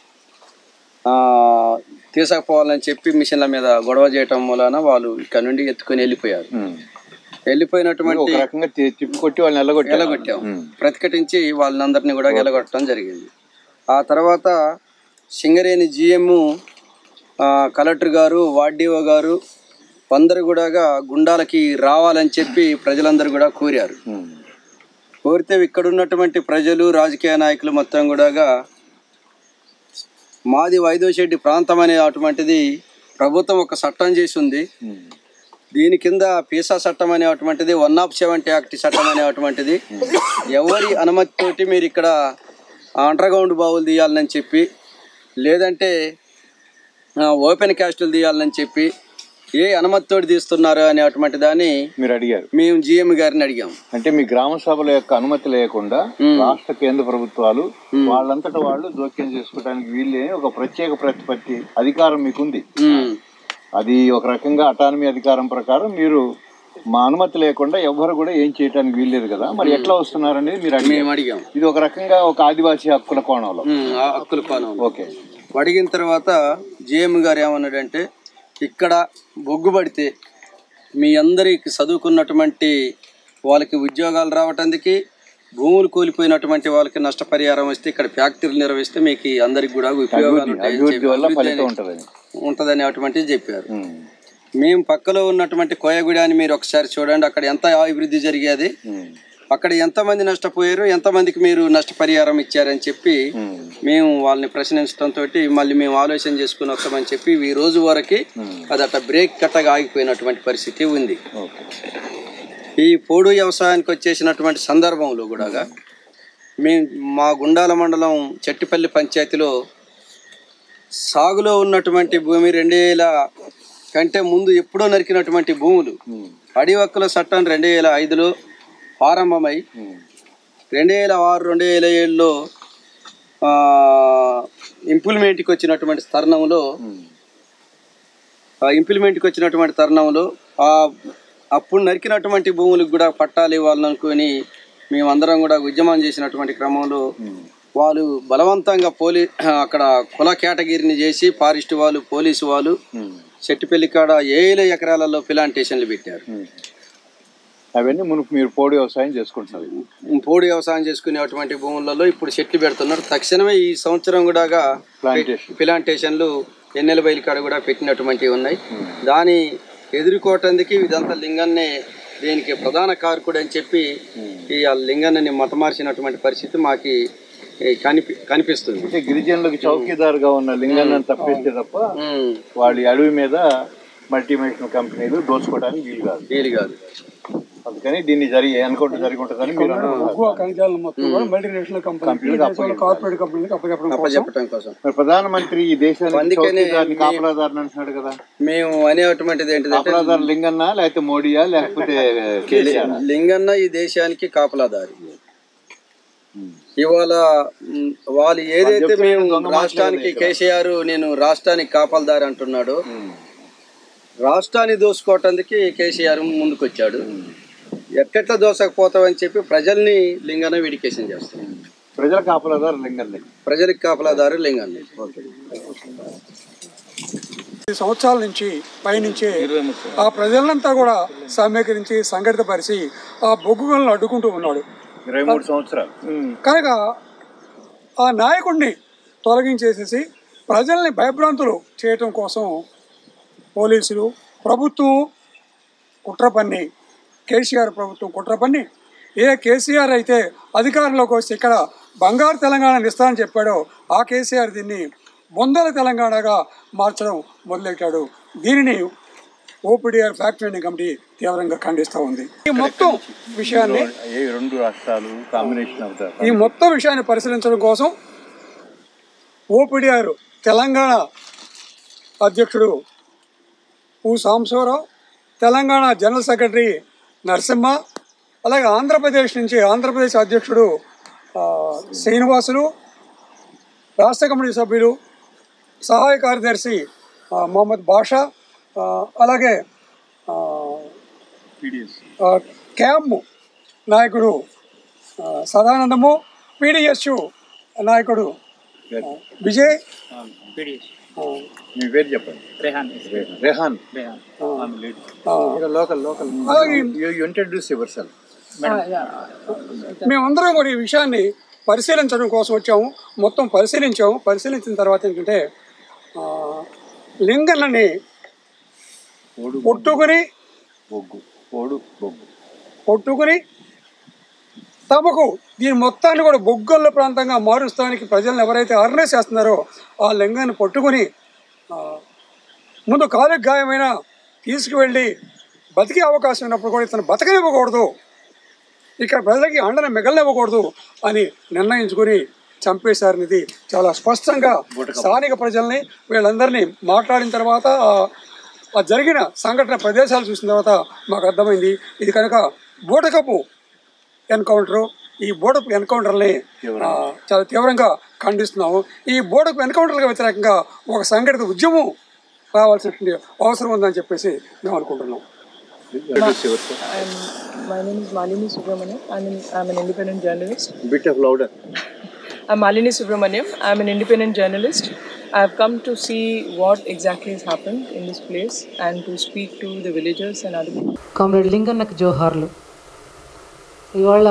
ఆ, తీసుకుపోవాలని చెప్పి మిషన్ల మీద గొడవ చేయటం మూలాన వాళ్ళు ఇక్కడ నుండి ఎత్తుకొని వెళ్ళిపోయారు ఉమ్. వెళ్ళిపోయినటువంటి ఒక రకంగా తి- తిప్పికొట్టి వాళ్ళని ఎల్లగొట్టి ఎలగొట్టాం ప్రతిఘటించి వాళ్ళందరినీ కూడా ఎలగొట్టడం జరిగింది ఆ తర్వాత సింగరేణి జిఎం కలెక్టర్ గారు వార్డీఓ గారు అందరు కూడా గుండాలకి రావాలని చెప్పి ప్రజలందరూ కూడా కోరారు కోరితే ఇక్కడ ఉన్నటువంటి ప్రజలు రాజకీయ నాయకులు మొత్తం కూడా మాది వైదోశెడ్డి ప్రాంతం అనే అటువంటిది ప్రభుత్వం ఒక చట్టం చేసి ఉంది దీని కింద పీసా చట్టం అనేటువంటిది వన్ ఆఫ్ సెవెంటీ యాక్ట్ చట్టం అనేటువంటిది ఎవరి అనుమతితోటి మీరు ఇక్కడ అండర్గ్రౌండ్ బావులు తీయాలని చెప్పి లేదంటే ఆ, ఓపెన్ క్యాస్టులు తీయాలని చెప్పి ఏ అనుమతితోటి తీస్తున్నారు అనేటువంటి దాన్ని మీరు అడిగారు మేము జిఎం గారిని అడిగాం అంటే మీ గ్రామ సభల యొక్క అనుమతి లేకుండా రాష్ట్ర కేంద్ర ప్రభుత్వాలు వాళ్ళంతటా వాళ్ళు జోక్యం చేసుకోవడానికి వీళ్ళే ఒక ప్రత్యేక ప్రతిపత్తి అధికారం మీకుంది ఉమ్, అది ఒక రకంగా అటానమీ అధికారం ప్రకారం మీరు మా అనుమతి లేకుండా ఎవ్వరు కూడా ఏం చేయడానికి వీల్లేదు కదా మరి ఎట్లా వస్తున్నారనేది మీరు అడిగారు మేము అడిగాం ఇది ఒక రకంగా ఒక ఆదివాసీ హక్కుల కోణంలో ఉమ్, ఆ హక్కుల కోణం ఓకే అడిగిన తర్వాత జిఎం గారు ఏమన్నాడంటే ఇక్కడ బొగ్గు పడితే మీ అందరికి చదువుకున్నటువంటి వాళ్ళకి ఉద్యోగాలు రావటానికి భూములు కూలిపోయినటువంటి వాళ్ళకి నష్టపరిహారం వస్తే ఇక్కడ ఫ్యాక్టరీలు నిర్వహిస్తే మీకు ఈ అందరికి కూడా ఉపయోగాలు ఉంటాయని అభివృద్ధి చెప్పి- వల్ల అభివృద్ధి ఫలితం అని- ఉంటుందని ఉంటదని అటువంటిది చెప్పారు ఉమ్. మేము పక్కలో ఉన్నటువంటి కోయగూడాన్ని మీరు ఒకసారి చూడండి అక్కడ ఎంత అభివృద్ధి జరిగేది ఉమ్. అక్కడ ఎంతమంది నష్టపోయారు ఎంతమందికి మీరు నష్టపరిహారం ఇచ్చారని చెప్పి ఉమ్. మేము వాళ్ళని ప్రశ్నించడంతో మళ్ళీ మేము ఆలోచన చేసుకుని వస్తామని చెప్పి ఈ రోజు వరకు అది అట్లా బ్రేక్ కట్టగా ఆగిపోయినటువంటి పరిస్థితి ఉంది ఓకే ఈ పోడు వ్యవసాయానికి వచ్చేసినటువంటి సందర్భంలో కూడా మేము మా గుండాల మండలం చెట్టిపల్లి పంచాయతీలో సాగులో ఉన్నటువంటి భూమి రెండు వేల కంటే ముందు ఎప్పుడో నరికినటువంటి భూములు అడవి హక్కుల చట్టం రెండు వేల ఐదులో ప్రారంభమై రెండు వేల ఆరు రెండు వేల ఏడులో ఇంప్లిమెంట్కి వచ్చినటువంటి తరుణంలో ఇంప్లిమెంట్కి వచ్చినటువంటి తరుణంలో ఆ అప్పుడు నరికినటువంటి భూములకు కూడా పట్టాలు ఇవ్వాలనుకొని మేమందరం కూడా ఉద్యమం చేసినటువంటి క్రమంలో వాళ్ళు బలవంతంగా పోలీ అక్కడ కుల కేటగిరీని చేసి ఫారెస్ట్ వాళ్ళు పోలీసు వాళ్ళు చెట్టుపల్లి కాడ ఏళ్ళ ఎకరాలలో ప్లాంటేషన్లు పెట్టారు అవన్నీ మునుపు మీరు పోడు వ్యవసాయం చేసుకుంటున్నారు పోడు వ్యవసాయం చేసుకునేటువంటి భూములలో ఇప్పుడు చెట్లు పెడుతున్నారు తక్షణమే ఈ సంవత్సరం కూడా Plantation. ప్లాంటేషన్లు ఎన్నెల బయలు కాడ కూడా పెట్టినటువంటివి ఉన్నాయి దాని ఎదుర్కోవటానికి ఇదంతా లింగాన్ని దీనికి ప్రధాన కారకుడు అని చెప్పి ఈ ఆ లింగాన్ని మతమార్చినటువంటి పరిస్థితి మాకి ఈ కనిపి కనిపిస్తుంది అంటే గిరిజనులకు చౌకీదారుగా ఉన్న లింగాన్ని తప్పిస్తే తప్ప వాళ్ళ అడవి మీద మల్టీనేషనల్ కంపెనీలు దోచుకోవడానికి వీలు కాదు వీలు కాదు అందుకని దీన్ని జరిగి అనుకుంటూ జరిగి ఉంటుందని మీరు అనుకుంటున్నారు. ఎక్కువ ఖనిజాలను మొత్తం కూడా మల్టీనేషనల్ కంపెనీ కంపెనీలకు అప్పగించాలి. కార్పొరేట్ కంపెనీలకు అప్పచెప్పడం కోసం చెప్పడం కోసం మరి ప్రధానమంత్రి ఈ దేశానికి అందుకనే చౌకీదారిని మీ- కాపలాదారుని అంటున్నాడు కదా మేము అనేటువంటిది ఏంటిదంటే కాపలాదారు లింగన్నా లేకపోతే మోడీయా లేకపోతే కేసీఆర్ లింగన్న ఈ దేశానికి కాపలాదారి ఇవాళ మ్, వాళ్ళు ఏదైతే చెప్తే మేము దొంగ మాటలే రాష్ట్రానికి ఇక్కడ. కేసీఆర్ నేను రాష్ట్రానికి కాపలాదారి అంటున్నాడు రాష్ట్రాన్ని దోసుకోవటానికి కేసీఆర్ ముందుకొచ్చాడు ఎట్టెట్లా దోసకపోతామని చెప్పి ప్రజల్ని లింగన్న విడికేషన్ చేస్తాం ప్రజల కాపలాదారు లింగన్లే ప్రజలకు కాపలాదారు లింగన్న ఈ సంవత్సరాల నుంచి పైనుంచే ఆ ప్రజలంతా కూడా సమీకరించి సంఘటితపరిచి ఆ బొగ్గు గనులను అడ్డుకుంటూ ఉన్నాడు ఇరవై మూడు సంవత్సరాలు కనుక ఆ నాయకుడిని తొలగించేసేసి ప్రజల్ని భయభ్రాంతులు చేయటం కోసం పోలీసులు ప్రభుత్వం కుట్ర పన్ని కేసీఆర్ ప్రభుత్వం కుట్ర పన్ని ఏ కేసీఆర్ అయితే అధికారంలోకి వస్తే ఇక్కడ బంగారు తెలంగాణ ఇస్తానని చెప్పాడో ఆ కేసీఆర్ దీన్ని బొందల తెలంగాణగా మార్చడం మొదలెట్టాడు దీనిని ఓపీడీఆర్ ఫ్యాక్ట్ ఫైండింగ్ కమిటీ తీవ్రంగా ఖండిస్తూ ఉంది ఈ మొత్తం విషయాన్ని ఏ రెండు రాష్ట్రాలు కాంబినేషన్ అవుతారు ఈ మొత్తం విషయాన్ని పరిశీలించడం కోసం ఓపీడీఆర్ తెలంగాణ అధ్యక్షుడు ఊ సాంబశివరావు తెలంగాణ జనరల్ సెక్రటరీ నరసింహ అలాగే ఆంధ్రప్రదేశ్ నుంచి ఆంధ్రప్రదేశ్ అధ్యక్షుడు ఆ, శ్రీనివాసులు రాష్ట్ర కమిటీ సభ్యులు సహాయ కార్యదర్శి ఆ, మొహమ్మద్ బాషా ఆ, అలాగే ఆ, ఆ, క్యామ్ నాయకుడు ఆ, సదానందము పీడిఎస్యు నాయకుడు ఆ, విజయ్ ఆ, మీ పేరు చెప్పండి రెహాన్ రెహాన్ ఆ, లోకల్ లోకల్ అలాగే ఇంట్రడ్యూస్ యువర్ సెల్ఫ్ మేమందరం కూడా ఈ విషయాన్ని పరిశీలించడం కోసం వచ్చాము మొత్తం పరిశీలించాము పరిశీలించిన తర్వాత ఏంటంటే ఆ, లింగన్నని కొట్టుకుని బొగ్గు పోడు బొగ్గు కొట్టుకుని తమకు దీని మొత్తాన్ని కూడా బొగ్గల్ల ప్రాంతంగా మారుస్తానికి ప్రజలను ఎవరైతే అర్నెస్ చేస్తున్నారో ఆ లింగాన్ని పట్టుకుని ఆ, ముందు కాలుకి గాయమైన తీసుకువెళ్ళి బతికే అవకాశం ఉన్నప్పుడు కూడా ఇతను బతకనివ్వకూడదు ఇక్కడ ప్రజలకి అండన మిగలనివ్వకూడదు అని నిర్ణయించుకుని చంపేశారనేది చాలా స్పష్టంగా స్థానిక ప్రజల్ని వీళ్ళందరినీ మాట్లాడిన తర్వాత ఆ- ఆ జరిగిన సంఘటన ప్రదేశాలు చూసిన తర్వాత మాకు అర్థమైంది ఇది కనుక బూటకపు ఎన్కౌంటర్ ఈ బోడపు ఎన్కౌంటర్ని ఆ, చాలా తీవ్రంగా ఖండిస్తున్నాము ఈ బోడపు ఎన్కౌంటర్లకు వ్యతిరేకంగా ఒక సంఘటిత ఉద్యమం రావాల్సినటువంటి అవసరం ఉందని చెప్పేసి మేము అనుకుంటున్నాం introduce yourself I'm, my name is Malini Subramaniam. I'm, in, I'm an independent journalist. Bit of louder I'm Malini Subramaniam. I'm an independent journalist. I've come to see what exactly has happened in this place and to speak to the villagers and other people. Comrade లింగన్నకు జోహార్లు ఇవాళ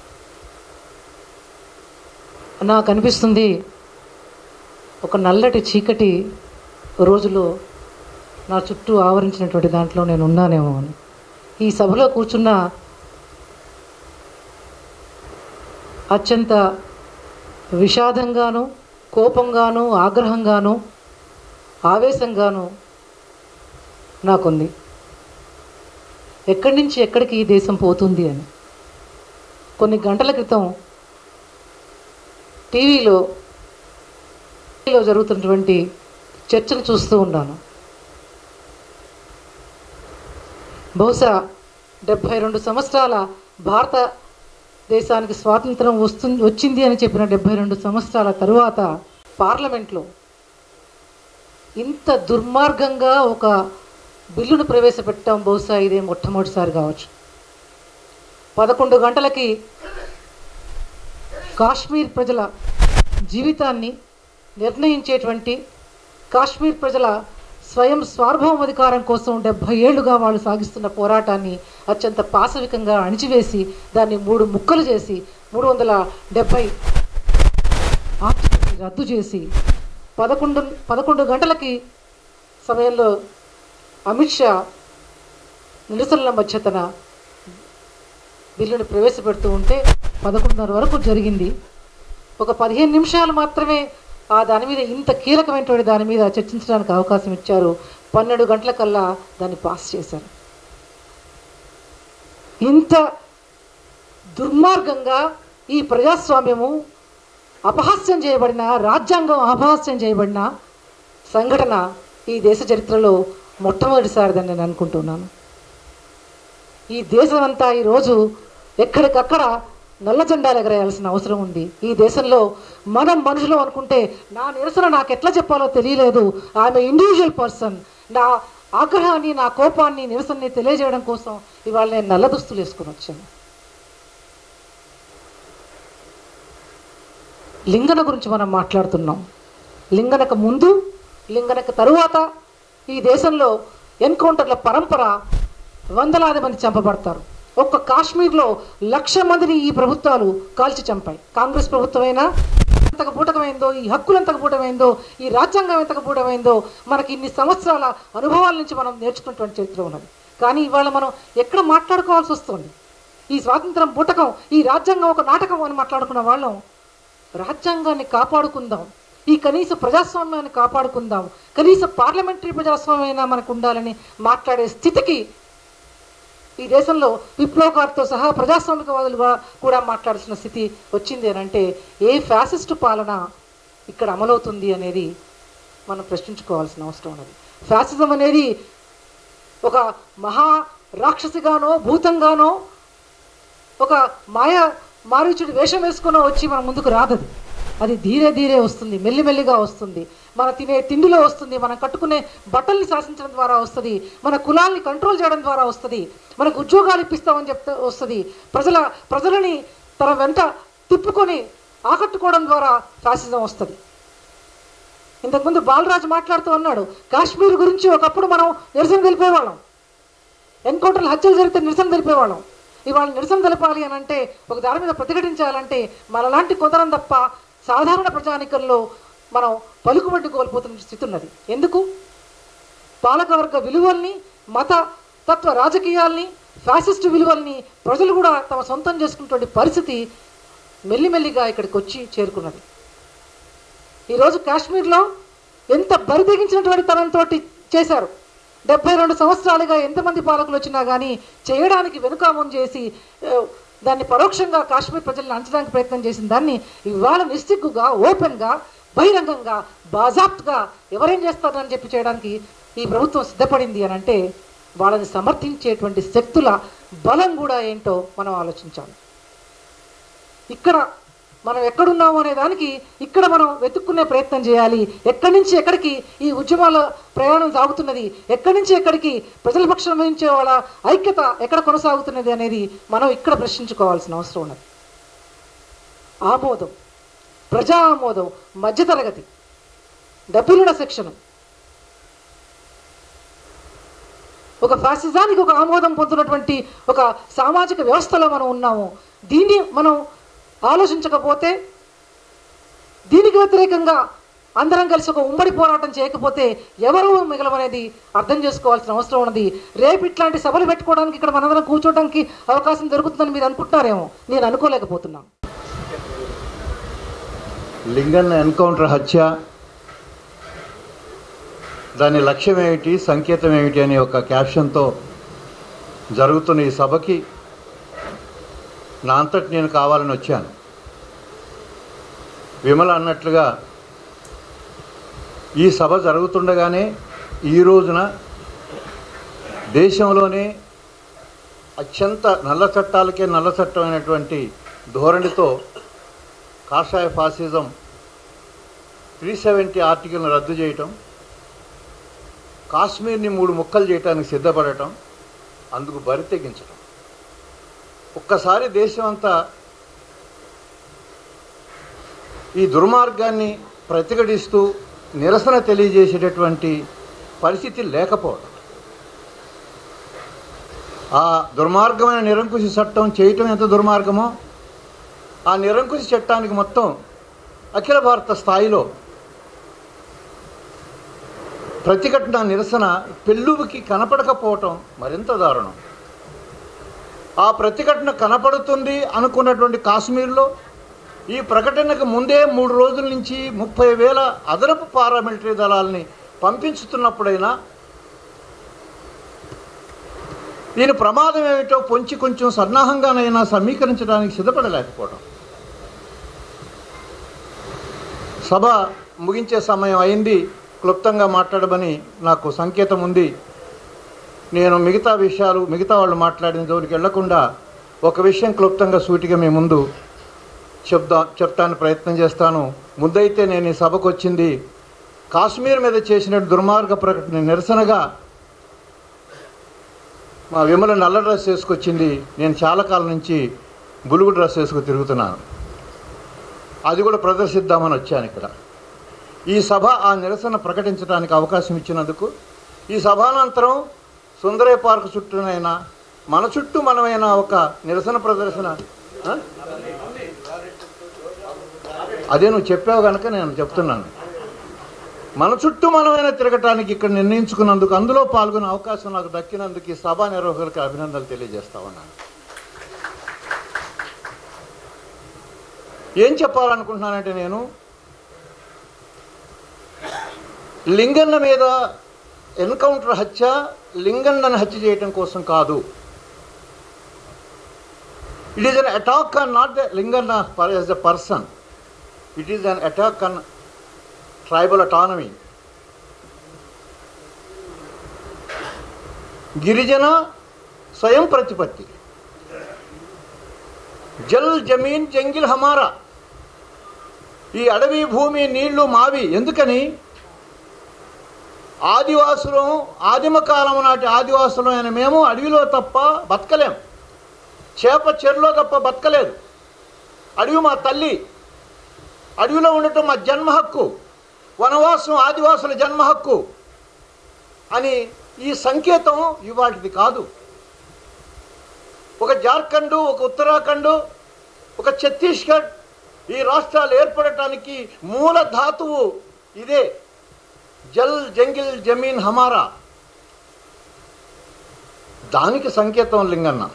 నాకు అనిపిస్తుంది ఒక నల్లటి చీకటి రోజులో నా చుట్టూ ఆవరించినటువంటి దాంట్లో నేను ఉన్నానేమో అని ఈ సభలో కూర్చున్న అత్యంత విషాదంగాను కోపంగాను ఆగ్రహంగాను ఆవేశంగాను నాకుంది ఎక్కడి నుంచి ఎక్కడికి ఈ దేశం పోతుంది అని కొన్ని గంటల క్రితం టీవీలో టీవీలో జరుగుతున్నటువంటి చర్చను చూస్తూ ఉన్నాను బహుశా డెబ్భై రెండు సంవత్సరాల భారత దేశానికి స్వాతంత్రం వస్తుంది వచ్చింది అని చెప్పిన డెబ్భై రెండు సంవత్సరాల తరువాత పార్లమెంట్లో ఇంత దుర్మార్గంగా ఒక బిల్లును ప్రవేశపెట్టడం బహుశా ఇదే మొట్టమొదటిసారి కావచ్చు పదకొండు గంటలకి కాశ్మీర్ ప్రజల జీవితాన్ని నిర్ణయించేటువంటి కాశ్మీర్ ప్రజల స్వయం సార్వభౌమాధికారం కోసం డెబ్భై ఏళ్లుగా వాళ్ళు సాగిస్తున్న పోరాటాన్ని అత్యంత పాశవికంగా అణిచివేసి దాన్ని మూడు ముక్కలు చేసి మూడు వందల డెబ్భై ఆర్టికల్ని రద్దు చేసి పదకొండు పదకొండు గంటలకి సమయంలో అమిత్ షా నిరసనల మధ్య తన బిల్లుని ప్రవేశపెడుతూ ఉంటే పదకొండున్నర వరకు జరిగింది ఒక పదిహేను నిమిషాలు మాత్రమే ఆ దాని మీద ఇంత కీలకమైనటువంటి దాని మీద చర్చించడానికి అవకాశం ఇచ్చారు పన్నెండు గంటలకల్లా దాన్ని పాస్ చేశారు ఇంత దుర్మార్గంగా ఈ ప్రజాస్వామ్యము అపహాస్యం చేయబడిన రాజ్యాంగం అపహాస్యం చేయబడిన సంఘటన ఈ దేశ చరిత్రలో మొట్టమొదటిసారిదని నేను అనుకుంటున్నాను ఈ దేశం అంతా ఈరోజు ఎక్కడికక్కడ నల్ల జెండాలు ఎగరేయాల్సిన అవసరం ఉంది ఈ దేశంలో మనం మనుషులు అనుకుంటే నా నిరసన నాకు ఎట్లా చెప్పాలో తెలియలేదు ఆమె ఇండివిజువల్ పర్సన్ నా ఆగ్రహాన్ని నా కోపాన్ని నిరసనని తెలియజేయడం కోసం ఇవాళ నేను నల్ల దుస్తులు వేసుకుని వచ్చాను లింగన గురించి మనం మాట్లాడుతున్నాం లింగనకు ముందు లింగనకు తరువాత ఈ దేశంలో ఎన్కౌంటర్ల పరంపర వందలాది మంది చంపబడతారు ఒక్క కాశ్మీర్లో లక్ష మందిని ఈ ప్రభుత్వాలు కాల్చి చంపాయి కాంగ్రెస్ ప్రభుత్వమైనా ఎంతకు పూటకమైందో ఈ హక్కులు ఎంతకు పూటమైందో ఈ రాజ్యాంగం ఎంతకు పూటమైందో మనకి ఇన్ని సంవత్సరాల అనుభవాల నుంచి మనం నేర్చుకున్నటువంటి చరిత్ర ఉన్నది కానీ ఇవాళ మనం ఎక్కడ మాట్లాడుకోవాల్సి వస్తుంది ఈ స్వాతంత్రం పూటకం ఈ రాజ్యాంగం ఒక నాటకం అని మాట్లాడుకున్న వాళ్ళం రాజ్యాంగాన్ని కాపాడుకుందాం ఈ కనీస ప్రజాస్వామ్యాన్ని కాపాడుకుందాం కనీస పార్లమెంటరీ ప్రజాస్వామ్యం మనకు ఉండాలని మాట్లాడే స్థితికి ఈ దేశంలో విప్లవకారుతో సహా ప్రజాస్వామికవాదులుగా కూడా మాట్లాడాల్సిన స్థితి వచ్చింది అని అంటే ఏ ఫ్యాసిస్టు పాలన ఇక్కడ అమలవుతుంది అనేది మనం ప్రశ్నించుకోవాల్సిన అవసరం ఉన్నది ఫ్యాసిజం అనేది ఒక మహా రాక్షసిగానో భూతంగానో ఒక మాయ మారీచుడి వేషం వేసుకుని వచ్చి మన ముందుకు రాదది అది ధీరే ధీరే వస్తుంది మెల్లిమెల్లిగా వస్తుంది మన తినే తిండిలో వస్తుంది మనం కట్టుకునే బట్టల్ని శాసించడం ద్వారా వస్తుంది మన కులాల్ని కంట్రోల్ చేయడం ద్వారా వస్తుంది మనకు ఉద్యోగాలు ఇప్పిస్తామని చెప్తే వస్తుంది ప్రజల ప్రజలని తన వెంట తిప్పుకొని ఆకట్టుకోవడం ద్వారా ఫ్యాసిజం వస్తుంది ఇంతకుముందు బాలరాజు మాట్లాడుతూ అన్నాడు కాశ్మీర్ గురించి ఒకప్పుడు మనం నిరసన తెలిపేవాళ్ళం ఎన్కౌంటర్లు హత్యలు జరిగితే నిరసన తెలిపేవాళ్ళం ఇవాళ నిరసన తెలపాలి అని అంటే ఒక దాని మీద ప్రతిఘటించాలంటే మనలాంటి కొందరం తప్ప సాధారణ ప్రజానికంలో మనం పలుకుబడి కోల్పోతున్న స్థితి ఉన్నది ఎందుకు పాలకవర్గ విలువల్ని మత తత్వ రాజకీయాల్ని ఫ్యాసిస్ట్ విలువల్ని ప్రజలు కూడా తమ సొంతం చేసుకున్నటువంటి పరిస్థితి మెల్లిమెల్లిగా ఇక్కడికి వచ్చి చేరుకున్నది ఈరోజు కాశ్మీర్లో ఎంత బరితెగించినటువంటి తనంతో చేశారు డెబ్బై రెండు సంవత్సరాలుగా ఎంతమంది పాలకులు వచ్చినా కానీ చేయడానికి వెనుకామం చేసి ఆ, దాన్ని పరోక్షంగా కాశ్మీర్ ప్రజలను అంచడానికి ప్రయత్నం చేసిన దాన్ని ఇవాళ నిస్సిగ్గుగా ఓపెన్గా బహిరంగంగా బాజాప్ట్గా ఎవరేం చేస్తారని చెప్పి చేయడానికి ఈ ప్రభుత్వం సిద్ధపడింది అని అంటే వాళ్ళని సమర్థించేటువంటి శక్తుల బలం కూడా ఏంటో మనం ఆలోచించాలి ఇక్కడ మనం ఎక్కడున్నాము అనే దానికి ఇక్కడ మనం వెతుక్కునే ప్రయత్నం చేయాలి ఎక్కడి నుంచి ఎక్కడికి ఈ ఉద్యమాల ప్రయాణం సాగుతున్నది ఎక్కడి నుంచి ఎక్కడికి ప్రజల పక్షం వహించే వాళ్ళ ఐక్యత ఎక్కడ కొనసాగుతున్నది అనేది మనం ఇక్కడ ప్రశ్నించుకోవాల్సిన అవసరం ఉన్నది ఆమోదం ప్రజా ఆమోదం మధ్యతరగతి డబ్బులున్న సెక్షన్ ఒక ఫ్యాసిజానికి ఒక ఆమోదం పొందినటువంటి ఒక సామాజిక వ్యవస్థలో మనం ఉన్నాము దీన్ని మనం ఆలోచించకపోతే దీనికి వ్యతిరేకంగా అందరం కలిసి ఒక ఉమ్మడి పోరాటం చేయకపోతే ఎవరు మిగలమనేది అర్థం చేసుకోవాల్సిన అవసరం ఉన్నది రేపు ఇట్లాంటి సభలు పెట్టుకోవడానికి ఇక్కడ మనందరం కూర్చోవడానికి అవకాశం దొరుకుతుందని మీరు అనుకుంటున్నారేమో నేను అనుకోలేకపోతున్నాను లింగన్న ఎన్కౌంటర్ హత్య దాని లక్ష్యం ఏమిటి సంకేతం ఏమిటి అనే ఒక క్యాప్షన్తో జరుగుతున్న ఈ సభకి నా అంతటి నేను కావాలని వచ్చాను విమల అన్నట్లుగా ఈ సభ జరుగుతుండగానే ఈ రోజున దేశంలోనే అత్యంత నల్ల చట్టాలకే నల్ల చట్టమైనటువంటి ధోరణితో కాషాయ ఫాసిజం త్రీ సెవెంటీ ఆర్టికల్ను రద్దు చేయటం కాశ్మీర్ని మూడు ముక్కలు చేయడానికి సిద్ధపడటం అందుకు బరి తెగించటం ఒక్కసారి దేశం అంతా ఈ దుర్మార్గాన్ని ప్రతిఘటిస్తూ నిరసన తెలియజేసేటటువంటి పరిస్థితి లేకపోవడం ఆ దుర్మార్గమైన నిరంకుశ చట్టం చేయటం ఎంత దుర్మార్గమో ఆ నిరంకుశ చట్టానికి మొత్తం అఖిల భారత స్థాయిలో ప్రతిఘటన నిరసన పెళ్ళువుకి కనపడకపోవటం మరింత దారుణం ఆ ప్రతిఘటన కనపడుతుంది అనుకున్నటువంటి కాశ్మీర్లో ఈ ప్రకటనకు ముందే మూడు రోజుల నుంచి ముప్పై వేల అదనపు పారామిలిటరీ దళాలని పంపించుతున్నప్పుడైనా దీని ప్రమాదం ఏమిటో పొంచి కొంచెం సన్నాహంగానైనా సమీకరించడానికి సిద్ధపడలేకపోవడం సభ ముగించే సమయం అయింది క్లుప్తంగా మాట్లాడమని నాకు సంకేతం ఉంది నేను మిగతా విషయాలు మిగతా వాళ్ళు మాట్లాడిన జోలికి వెళ్లకుండా ఒక విషయం క్లుప్తంగా సూటిగా మీ ముందు చెప్దా చెప్తాను ప్రయత్నం చేస్తాను ముందైతే నేను ఈ సభకు వచ్చింది కాశ్మీర్ మీద చేసిన దుర్మార్గ ప్రకటన నిరసనగా మా విమల నల్ల డ్రెస్ వేసుకొచ్చింది నేను చాలా కాలం నుంచి బులుగు డ్రెస్ వేసుకు తిరుగుతున్నాను అది కూడా ప్రదర్శిద్దామని వచ్చాను ఇక్కడ ఈ సభ ఆ నిరసన ప్రకటించడానికి అవకాశం ఇచ్చినందుకు ఈ సభానంతరం సుందరయ్య పార్క్ చుట్టూనైనా మన చుట్టూ మనమైనా ఒక నిరసన ప్రదర్శన ఆ? అదే నువ్వు చెప్పావు కనుక నేను చెప్తున్నాను మన చుట్టూ మనమైనా తిరగటానికి ఇక్కడ నిర్ణయించుకున్నందుకు అందులో పాల్గొనే అవకాశం నాకు దక్కినందుకు ఈ సభా నిర్వాహకులకు అభినందనలు తెలియజేస్తా ఉన్నాను ఏం చెప్పాలనుకుంటున్నానంటే నేను లింగన్న మీద ఎన్కౌంటర్ హత్య లింగన్నను హత్య చేయటం కోసం కాదు it is an attack on not the Linganna as a person it is an attack on tribal autonomy గిరిజన స్వయం ప్రతిపత్తి జల్ జమీన్ జంగిల్ హమారా ఈ అడవి భూమి నీళ్లు మావి ఎందుకని ఆదివాసులం ఆదిమ కాలం నాటి ఆదివాసులం అయిన మేము అడవిలో తప్ప బతకలేం చేప చెరులో తప్ప బతకలేదు అడవి మా తల్లి అడవిలో ఉండటం మా జన్మ హక్కు వనవాసం ఆదివాసుల జన్మ హక్కు అని ఈ సంకేతం ఇవాటిది కాదు ఒక జార్ఖండ్ ఒక ఉత్తరాఖండ్ ఒక ఛత్తీస్గఢ్ ఈ రాష్ట్రాలు ఏర్పడటానికి మూల ధాతువు ఇదే జల్ జంగిల్ జమీన్ హమారా దానికి సంకేతం లింగన్న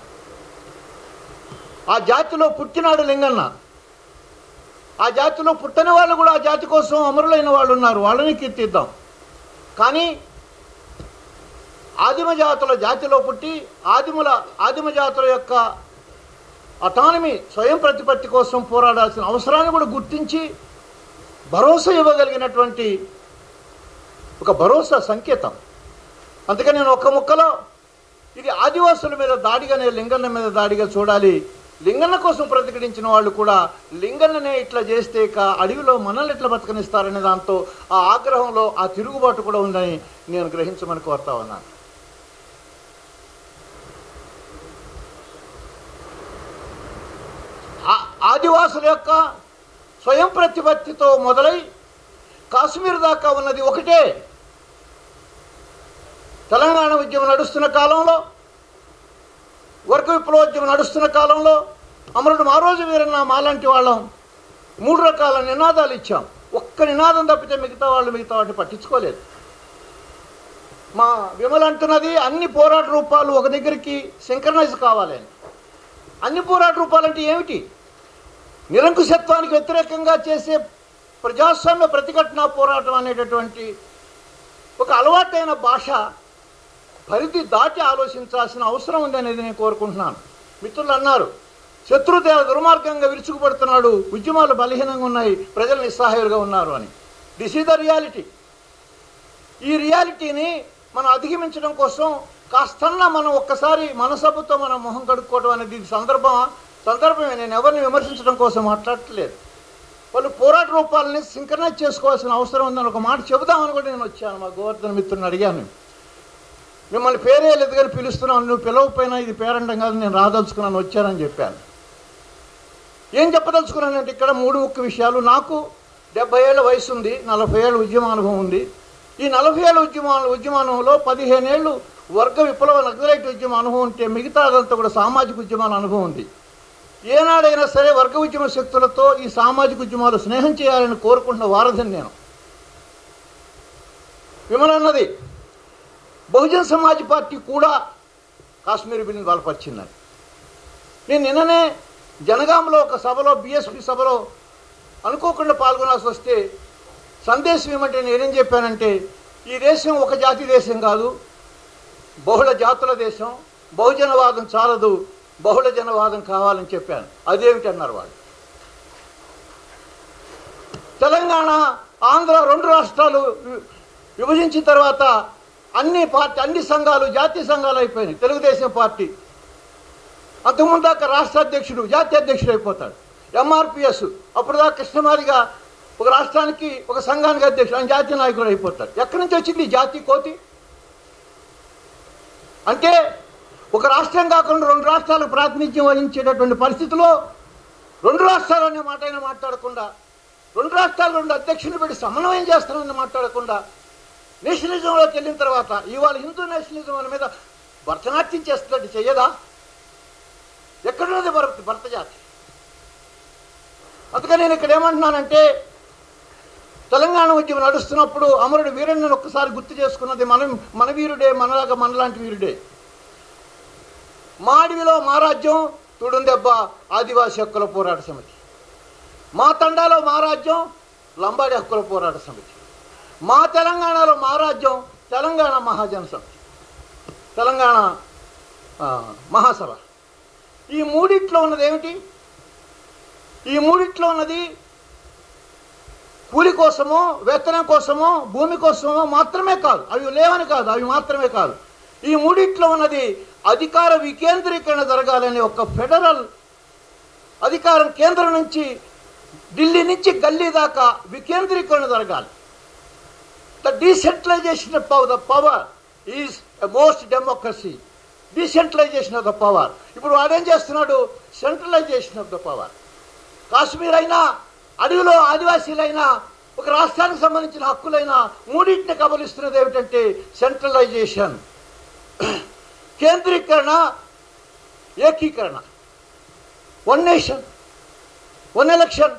ఆ జాతిలో పుట్టినాడు లింగన్న ఆ జాతిలో పుట్టని వాళ్ళు కూడా ఆ జాతి కోసం అమరులైన వాళ్ళు ఉన్నారు వాళ్ళని కీర్తిద్దాం కానీ ఆదిమ జాతుల జాతిలో పుట్టి ఆదిముల ఆదిమ జాతుల యొక్క అటానమీ స్వయం ప్రతిపత్తి కోసం పోరాడాల్సిన అవసరాన్ని కూడా గుర్తించి భరోసా ఇవ్వగలిగినటువంటి ఒక భరోసా సంకేతం అందుకని నేను ఒక్క ముక్కలో ఇది ఆదివాసుల మీద దాడిగానే లింగన్న మీద దాడిగా చూడాలి లింగన్న కోసం ప్రతిఘటించిన వాళ్ళు కూడా లింగన్ననే ఇట్లా చేస్తే ఇక అడవిలో మనల్ని ఎట్లా బతకనిస్తారనే దాంతో ఆ ఆగ్రహంలో ఆ తిరుగుబాటు కూడా ఉందని నేను గ్రహించమని కోరుతా ఉన్నాను ఆ- ఆదివాసుల యొక్క స్వయం ప్రతిపత్తితో మొదలై కాశ్మీర్ దాకా ఉన్నది ఒకటే తెలంగాణ ఉద్యమం నడుస్తున్న కాలంలో వర్గ విప్లవోద్యమం నడుస్తున్న కాలంలో అమరుడు మా రోజు వీరన్న మాలాంటి వాళ్ళం మూడు రకాల నినాదాలు ఇచ్చాం ఒక్క నినాదం తప్పితే మిగతా వాళ్ళు మిగతా వాటిని పట్టించుకోలేదు మా విమల అంటున్నది అన్ని పోరాట రూపాలు ఒక దగ్గరికి సింక్రనైజ్ కావాలి అని అన్ని పోరాట రూపాలంటే ఏమిటి నిరంకుశత్వానికి వ్యతిరేకంగా చేసే ప్రజాస్వామ్య ప్రతిఘటన పోరాటం అనేటటువంటి ఒక అలవాటైన భాష పరిధి దాటి ఆలోచించాల్సిన అవసరం ఉంది అనేది నేను కోరుకుంటున్నాను మిత్రులు అన్నారు శత్రుదేవ దుర్మార్గంగా విరుచుకుపడుతున్నాడు ఉద్యమాలు బలహీనంగా ఉన్నాయి ప్రజలు నిస్సహాయులుగా ఉన్నారు అని దిస్ ఈజ్ ద రియాలిటీ ఈ రియాలిటీని మనం అధిగమించడం కోసం కాస్తన్నా మనం ఒక్కసారి మనసభతో మనం మొహం కడుక్కోవడం అనేది ఇది సందర్భమా సందర్భమే నేను ఎవరిని విమర్శించడం కోసం మాట్లాడట్లేదు వాళ్ళు పోరాట రూపాలని సింక్రనైజ్ చేసుకోవాల్సిన అవసరం ఉందని ఒక మాట చెబుదామని కూడా నేను వచ్చాను మా గోవర్ధన మిత్రుని అడిగాను మిమ్మల్ని పేరే లేదు కానీ పిలుస్తున్నాను నువ్వు పిలవకపోయినా ఇది పేరండం కాదు నేను రాదలుచుకున్నాను వచ్చానని చెప్పాను ఏం చెప్పదలుచుకున్నానంటే ఇక్కడ మూడు ముఖ్య విషయాలు నాకు డెబ్బై ఏళ్ళ వయసు ఉంది నలభై ఏళ్ళ ఉద్యమానుభవం ఉంది ఈ నలభై ఏళ్ళ ఉద్యమా ఉద్యమానుభవంలో పదిహేను ఏళ్ళు వర్గ విప్లవ నక్సలైట్ ఉద్యమ అనుభవం ఉంటే మిగతాదంతా కూడా సామాజిక ఉద్యమాల అనుభవం ఉంది ఏనాడైనా సరే వర్గ ఉద్యమ శక్తులతో ఈ సామాజిక ఉద్యమాలు స్నేహం చేయాలని కోరుకుంటున్న వారధిని నేను విమలన్నది బహుజన్ సమాజ్ పార్టీ కూడా కాశ్మీర్ బిల్ని బలపరిచిందని నేను నిన్ననే జనగాంలో ఒక సభలో బీఎస్పీ సభలో అనుకోకుండా పాల్గొనాల్సి వస్తే సందేశం ఏమంటే నేనేం చెప్పానంటే ఈ దేశం ఒక జాతి దేశం కాదు బహుళ జాతుల దేశం బహుజనవాదం చాలదు బహుళ జనవాదం కావాలని చెప్పాను అదేమిటన్నారు వాళ్ళు తెలంగాణ ఆంధ్ర రెండు రాష్ట్రాలు వి- విభజించిన తర్వాత అన్ని పార్టీ అన్ని సంఘాలు జాతీయ సంఘాలు అయిపోయినాయి తెలుగుదేశం పార్టీ అంతకుముందు దాకా రాష్ట్ర అధ్యక్షుడు జాతీయ అధ్యక్షుడు అయిపోతాడు ఎంఆర్పిఎస్ అప్పుడు దాకా కృష్ణమాదిగా ఒక రాష్ట్రానికి ఒక సంఘానికి అధ్యక్షుడు ఆయన జాతీయ నాయకుడు అయిపోతాడు ఎక్కడి నుంచి వచ్చింది ఈ జాతీయ కోతి అంటే ఒక రాష్ట్రం కాకుండా రెండు రాష్ట్రాలకు ప్రాతినిధ్యం వహించేటటువంటి పరిస్థితిలో రెండు రాష్ట్రాలు అనే మాట అయినా మాట్లాడకుండా రెండు రాష్ట్రాలు రెండు అధ్యక్షుని పెట్టి సమన్వయం చేస్తానని మాట్లాడకుండా నేషనలిజంలోకి వెళ్ళిన తర్వాత ఇవాళ హిందూ నేషనలిజం అనే మీద భరతనాట్యం చేస్తున్నట్టు చెయ్యదా ఎక్కడున్నది భరత భరత జాతి అందుకని నేను ఇక్కడ ఏమంటున్నానంటే తెలంగాణ ఉద్యమం నడుస్తున్నప్పుడు అమరుడు వీరుడిని ఒక్కసారి గుర్తు చేసుకున్నది మనం మన వీరుడే మనలాగా మనలాంటి వీరుడే మాడివిలో మా రాజ్యం తుడుందెబ్బ ఆదివాసీ హక్కుల పోరాట సమితి మా తండాలో మా రాజ్యం లంబాడి హక్కుల పోరాట సమితి మా తెలంగాణలో మా రాజ్యం తెలంగాణ మహాజన సమితి తెలంగాణ ఆ, మహాసభ ఈ మూడిట్లో ఉన్నది ఏమిటి ఈ మూడిట్లో ఉన్నది కూలి కోసమో వేతనం కోసమో భూమి కోసమో మాత్రమే కాదు అవి లేవని కాదు అవి మాత్రమే కాదు ఈ మూడిట్లో ఉన్నది అధికార వికేంద్రీకరణ జరగాలని ఒక ఫెడరల్ అధికారం కేంద్రం నుంచి ఢిల్లీ నుంచి గల్లీ దాకా వికేంద్రీకరణ జరగాలి the decentralisation of the power is most democracy decentralisation of the power ఇప్పుడు వాడేం చేస్తున్నాడు centralisation of the power Kashmir అయినా అడవిలో ఆదివాసీలైనా ఒక రాష్ట్రానికి సంబంధించిన హక్కులైనా మూడింటిని కబలిస్తున్నది ఏమిటంటే సెంట్రలైజేషన్ కేంద్రీకరణ ఏకీకరణ one nation one election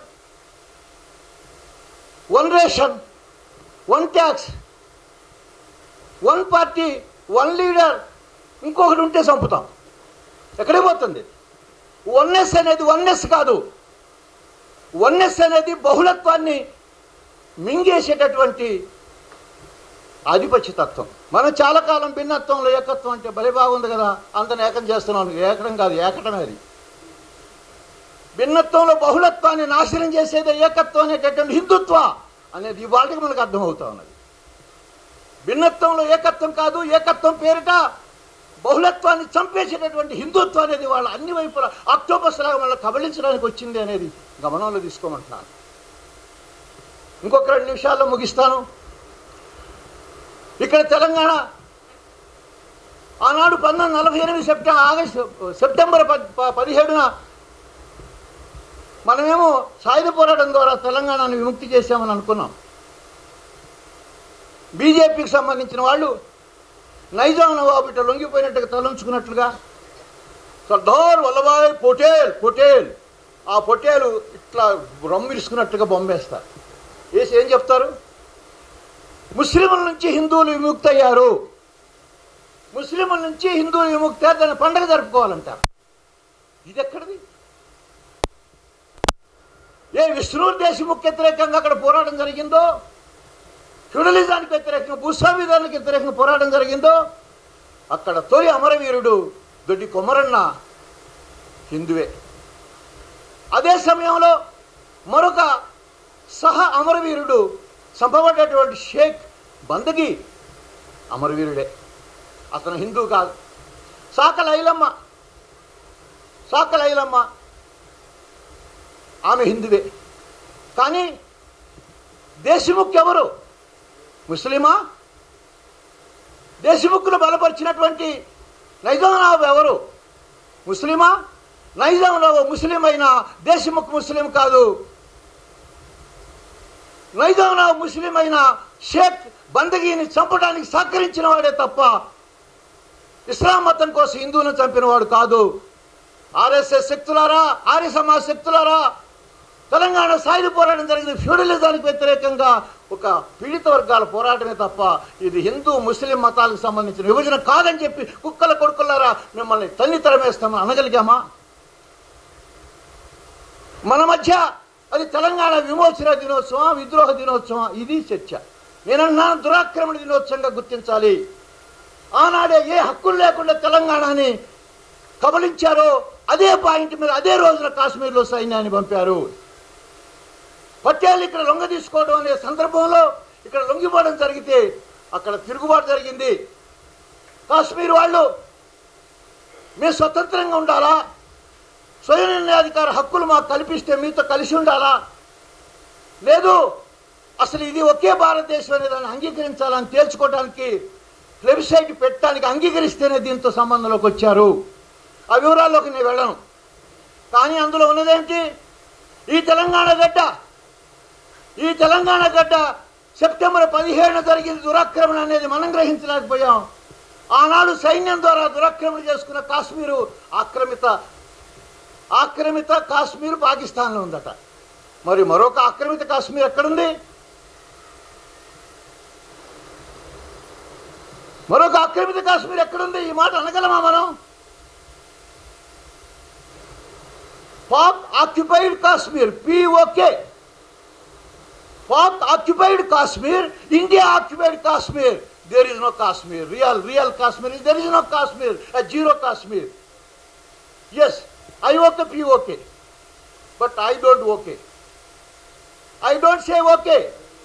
one ration one tax one party one leader ఇంకొకటి ఉంటే చంపుతాం ఎక్కడికి పోతుంది వన్నెస్ అనేది వన్నెస్ కాదు వన్నెస్ అనేది బహుళత్వాన్ని మింగేసేటటువంటి ఆధిపత్యతత్వం మనం చాలా కాలం భిన్నత్వంలో ఏకత్వం అంటే భలే బాగుంది కదా అందరిని ఏకం చేస్తున్నాం ఏకడం కాదు ఏకటమే అది భిన్నత్వంలో బహుళత్వాన్ని నాశనం చేసేదే ఏకత్వం అనేటటువంటి హిందుత్వ అనేది ఇవాళకి మనకు అర్థమవుతా ఉన్నది భిన్నత్వంలో ఏకత్వం కాదు ఏకత్వం పేరిట బహుళత్వాన్ని చంపేసేటటువంటి హిందుత్వం అనేది వాళ్ళ అన్ని వైపుల ఆక్టోపస్ లాగా మళ్ళీ కబళించడానికి వచ్చింది అనేది గమనంలో తీసుకోమంటున్నాను ఇంకొక రెండు నిమిషాల్లో ముగిస్తాను ఇక్కడ తెలంగాణ ఆనాడు పంతొమ్మిది నలభై ఎనిమిది సెప్టెంబర్ ఆగస్టు సెప్టెంబర్ పద్ ప- పదిహేడున మనమేమో సాయుధ పోరాటం ద్వారా తెలంగాణను విముక్తి చేశామని అనుకున్నాం బీజేపీకి సంబంధించిన వాళ్ళు నైజాం నవాబు ఇట్లా లొంగిపోయినట్టుగా తలంచుకున్నట్లుగా సర్దార్ వల్లభాయ్ పొటేల్ పొటేల్ ఆ పొటేలు ఇట్లా రమ్మిరుసుకున్నట్టుగా బొమ్మేస్తారు వేసి ఏం చెప్తారు ముస్లింల నుంచి హిందువులు విముక్తి అయ్యారు ముస్లింల నుంచి హిందువులు విముక్తి అయ్యారు దాన్ని పండగ జరుపుకోవాలంటారు ఇది ఎక్కడిది ఏ విష్ణువు దేశముఖ్ వ్యతిరేకంగా అక్కడ పోరాటం జరిగిందో ఫ్యూడలిజానికి వ్యతిరేకంగా భూస్వామ్యదానికి వ్యతిరేకంగా పోరాటం జరిగిందో అక్కడ తొలి అమరవీరుడు దొడ్డి కొమరన్న హిందువే అదే సమయంలో మరొక సహ అమరవీరుడు చంపబడ్డటువంటి షేక్ బందగి అమరవీరుడే అతను హిందూ కాదు సాకల ఐలమ్మ సాకల ఐలమ్మ ఆమె హిందువే కానీ దేశముఖ్ ఎవరు ముస్లిమా దేశముఖులు బలపరిచినటువంటి నైజాంరావు ఎవరు ముస్లిమా నైజాంరావు ముస్లిం అయిన దేశముఖ్ ముస్లిం కాదు నైజాంరావు ముస్లిం అయిన షేక్ బందగీని చంపడానికి సహకరించిన వాడే తప్ప ఇస్లాం మతం కోసం హిందువులను చంపినవాడు కాదు ఆర్ఎస్ఎస్ శక్తులారా ఆర్య సమాజ్ శక్తులారా తెలంగాణ సాయుధ పోరాటం జరిగింది ఫ్యూడలిజానికి వ్యతిరేకంగా ఒక పీడిత వర్గాల పోరాటమే తప్ప ఇది హిందూ ముస్లిం మతాలకు సంబంధించిన విభజన కాదని చెప్పి కుక్కల కొడుకులారా మిమ్మల్ని తల్లి తరమేస్తామని అనగలిగామా మన మధ్య అది తెలంగాణ విమోచన దినోత్సవం విద్రోహ దినోత్సవం ఇది చర్చ నేనన్నా దురాక్రమణ దినోత్సవంగా గుర్తించాలి ఆనాడే ఏ హక్కులు లేకుండా తెలంగాణని కబలించారో అదే పాయింట్ మీద అదే రోజున కాశ్మీర్లో సైన్యాన్ని పంపారు పట్టేళ్ళు ఇక్కడ లొంగ తీసుకోవడం అనే సందర్భంలో ఇక్కడ లొంగిపోవడం జరిగితే అక్కడ తిరుగుబాటు జరిగింది కాశ్మీర్ వాళ్ళు మేము స్వతంత్రంగా ఉండాలా స్వయం నిర్ణయాధికార హక్కులు మాకు కల్పిస్తే మీతో కలిసి ఉండాలా లేదు అసలు ఇది ఒకే భారతదేశం అనే దాన్ని అంగీకరించాలని తేల్చుకోవడానికి వెబ్సైట్ పెట్టడానికి అంగీకరిస్తేనే దీంతో సంబంధంలోకి వచ్చారు ఆ వివరాల్లోకి నేను వెళ్ళను కానీ అందులో ఉన్నదేంటి ఈ తెలంగాణ గడ్డ ఈ తెలంగాణ గడ్డ సెప్టెంబర్ పదిహేను జరిగింది దురాక్రమణ అనేది మనం గ్రహించలేకపోయాం ఆనాడు సైన్యం ద్వారా దురాక్రమణ చేసుకున్న కాశ్మీరు ఆక్రమిత ఆక్రమిత కాశ్మీర్ పాకిస్తాన్లో ఉందట మరి మరొక ఆక్రమిత కాశ్మీర్ ఎక్కడుంది మరొక ఆక్రమిత కాశ్మీర్ ఎక్కడుంది ఈ మాట అనగలమా మనం Pak occupied Kashmir PoK Pak occupied Kashmir India occupied Kashmir there is no Kashmir real real Kashmir there is no Kashmir zero Kashmir yes I okay PoK but I don't okay I don't say okay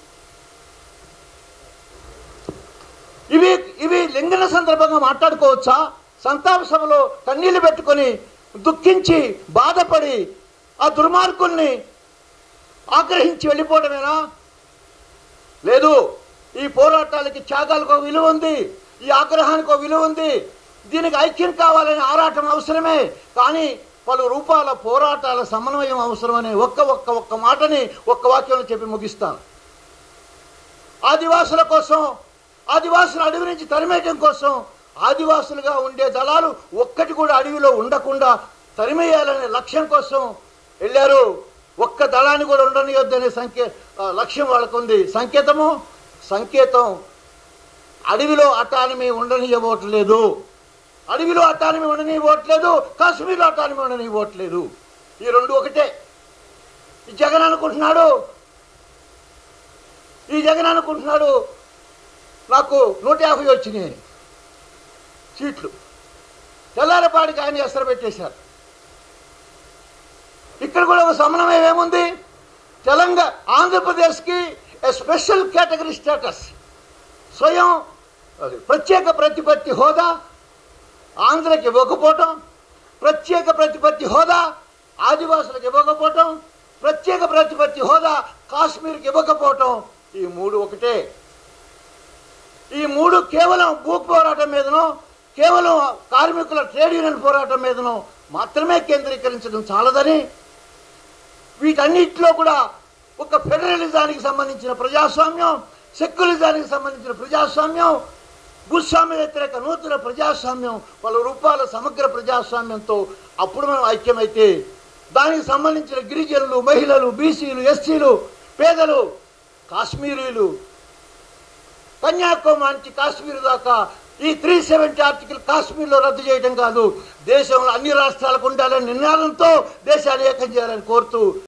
ఇవి ఇవి లింగన సందర్భంగా మాట్లాడుకోవచ్చా సంతాప సభలో కన్నీళ్లు పెట్టుకొని దుఃఖించి బాధపడి ఆ దుర్మార్గుల్ని ఆగ్రహించి వెళ్ళిపోవడమేనా లేదు ఈ పోరాటాలకి త్యాగాలకు ఒక విలువ ఉంది ఈ ఆగ్రహానికి ఒక విలువ ఉంది దీనికి ఐక్యం కావాలనే ఆరాటం అవసరమే కానీ పలు రూపాల పోరాటాల సమన్వయం అవసరమనే ఒక్క ఒక్క ఒక్క మాటని ఒక్క వాక్యంలో చెప్పి ముగిస్తాను ఆదివాసుల కోసం ఆదివాసుల అడవి నుంచి తరిమేయడం కోసం ఆదివాసులుగా ఉండే దళాలు ఒక్కటి కూడా అడవిలో ఉండకుండా తరిమేయాలనే లక్ష్యం కోసం వెళ్ళారు ఒక్క దళాన్ని కూడా ఉండనియొద్దనే సంకే ఆ, లక్ష్యం వాళ్ళకు ఉంది సంకేతము సంకేతం అడవిలో అటానమీ ఉండనియబోట్లేదు అడవిలో అటానమీ ఉండనివ్వట్లేదు కాశ్మీర్లో అటానమీ ఉండనివ్వట్లేదు ఈ రెండు ఒకటే ఈ జగన్ అనుకుంటున్నాడు ఈ జగన్ అనుకుంటున్నాడు నాకు నూట యాభై వచ్చినాయి సీట్లు తెల్లారపాటికి ఆయన ఎసరు పెట్టేశారు ఇక్కడ కూడా ఒక సమన్వయం ఏముంది తెలంగాణ ఆంధ్రప్రదేశ్కి ఏ స్పెషల్ కేటగిరీ స్టేటస్ స్వయం అది ప్రత్యేక ప్రతిపత్తి హోదా ఆంధ్రకి ఇవ్వకపోవటం ప్రత్యేక ప్రతిపత్తి హోదా ఆదివాసులకు ఇవ్వకపోవటం ప్రత్యేక ప్రతిపత్తి హోదా కాశ్మీర్కి ఇవ్వకపోవటం ఈ మూడు ఒకటే ఈ మూడు కేవలం భూ పోరాటం మీదనో కేవలం కార్మికుల ట్రేడ్ యూనియన్ పోరాటం మీదనో మాత్రమే కేంద్రీకరించడం చాలదని వీటన్నిటిలో కూడా ఒక ఫెడరలిజానికి సంబంధించిన ప్రజాస్వామ్యం సెక్యులరిజానికి సంబంధించిన ప్రజాస్వామ్యం భూస్వామ్య వ్యతిరేక నూతన ప్రజాస్వామ్యం పలు రూపాల సమగ్ర ప్రజాస్వామ్యంతో అప్పుడు మనం ఐక్యమైతే దానికి సంబంధించిన గిరిజనులు మహిళలు బీసీలు ఎస్సీలు పేదలు కాశ్మీరీలు కన్యాకుమారి నుంచి కాశ్మీర్ దాకా ఈ త్రీ సెవెంటీ ఆర్టికల్ కాశ్మీర్లో రద్దు చేయడం కాదు దేశంలో అన్ని రాష్ట్రాలకు ఉండాలనే నిర్ణయాలతో దేశాన్ని ఏకం చేయాలని కోరుతూ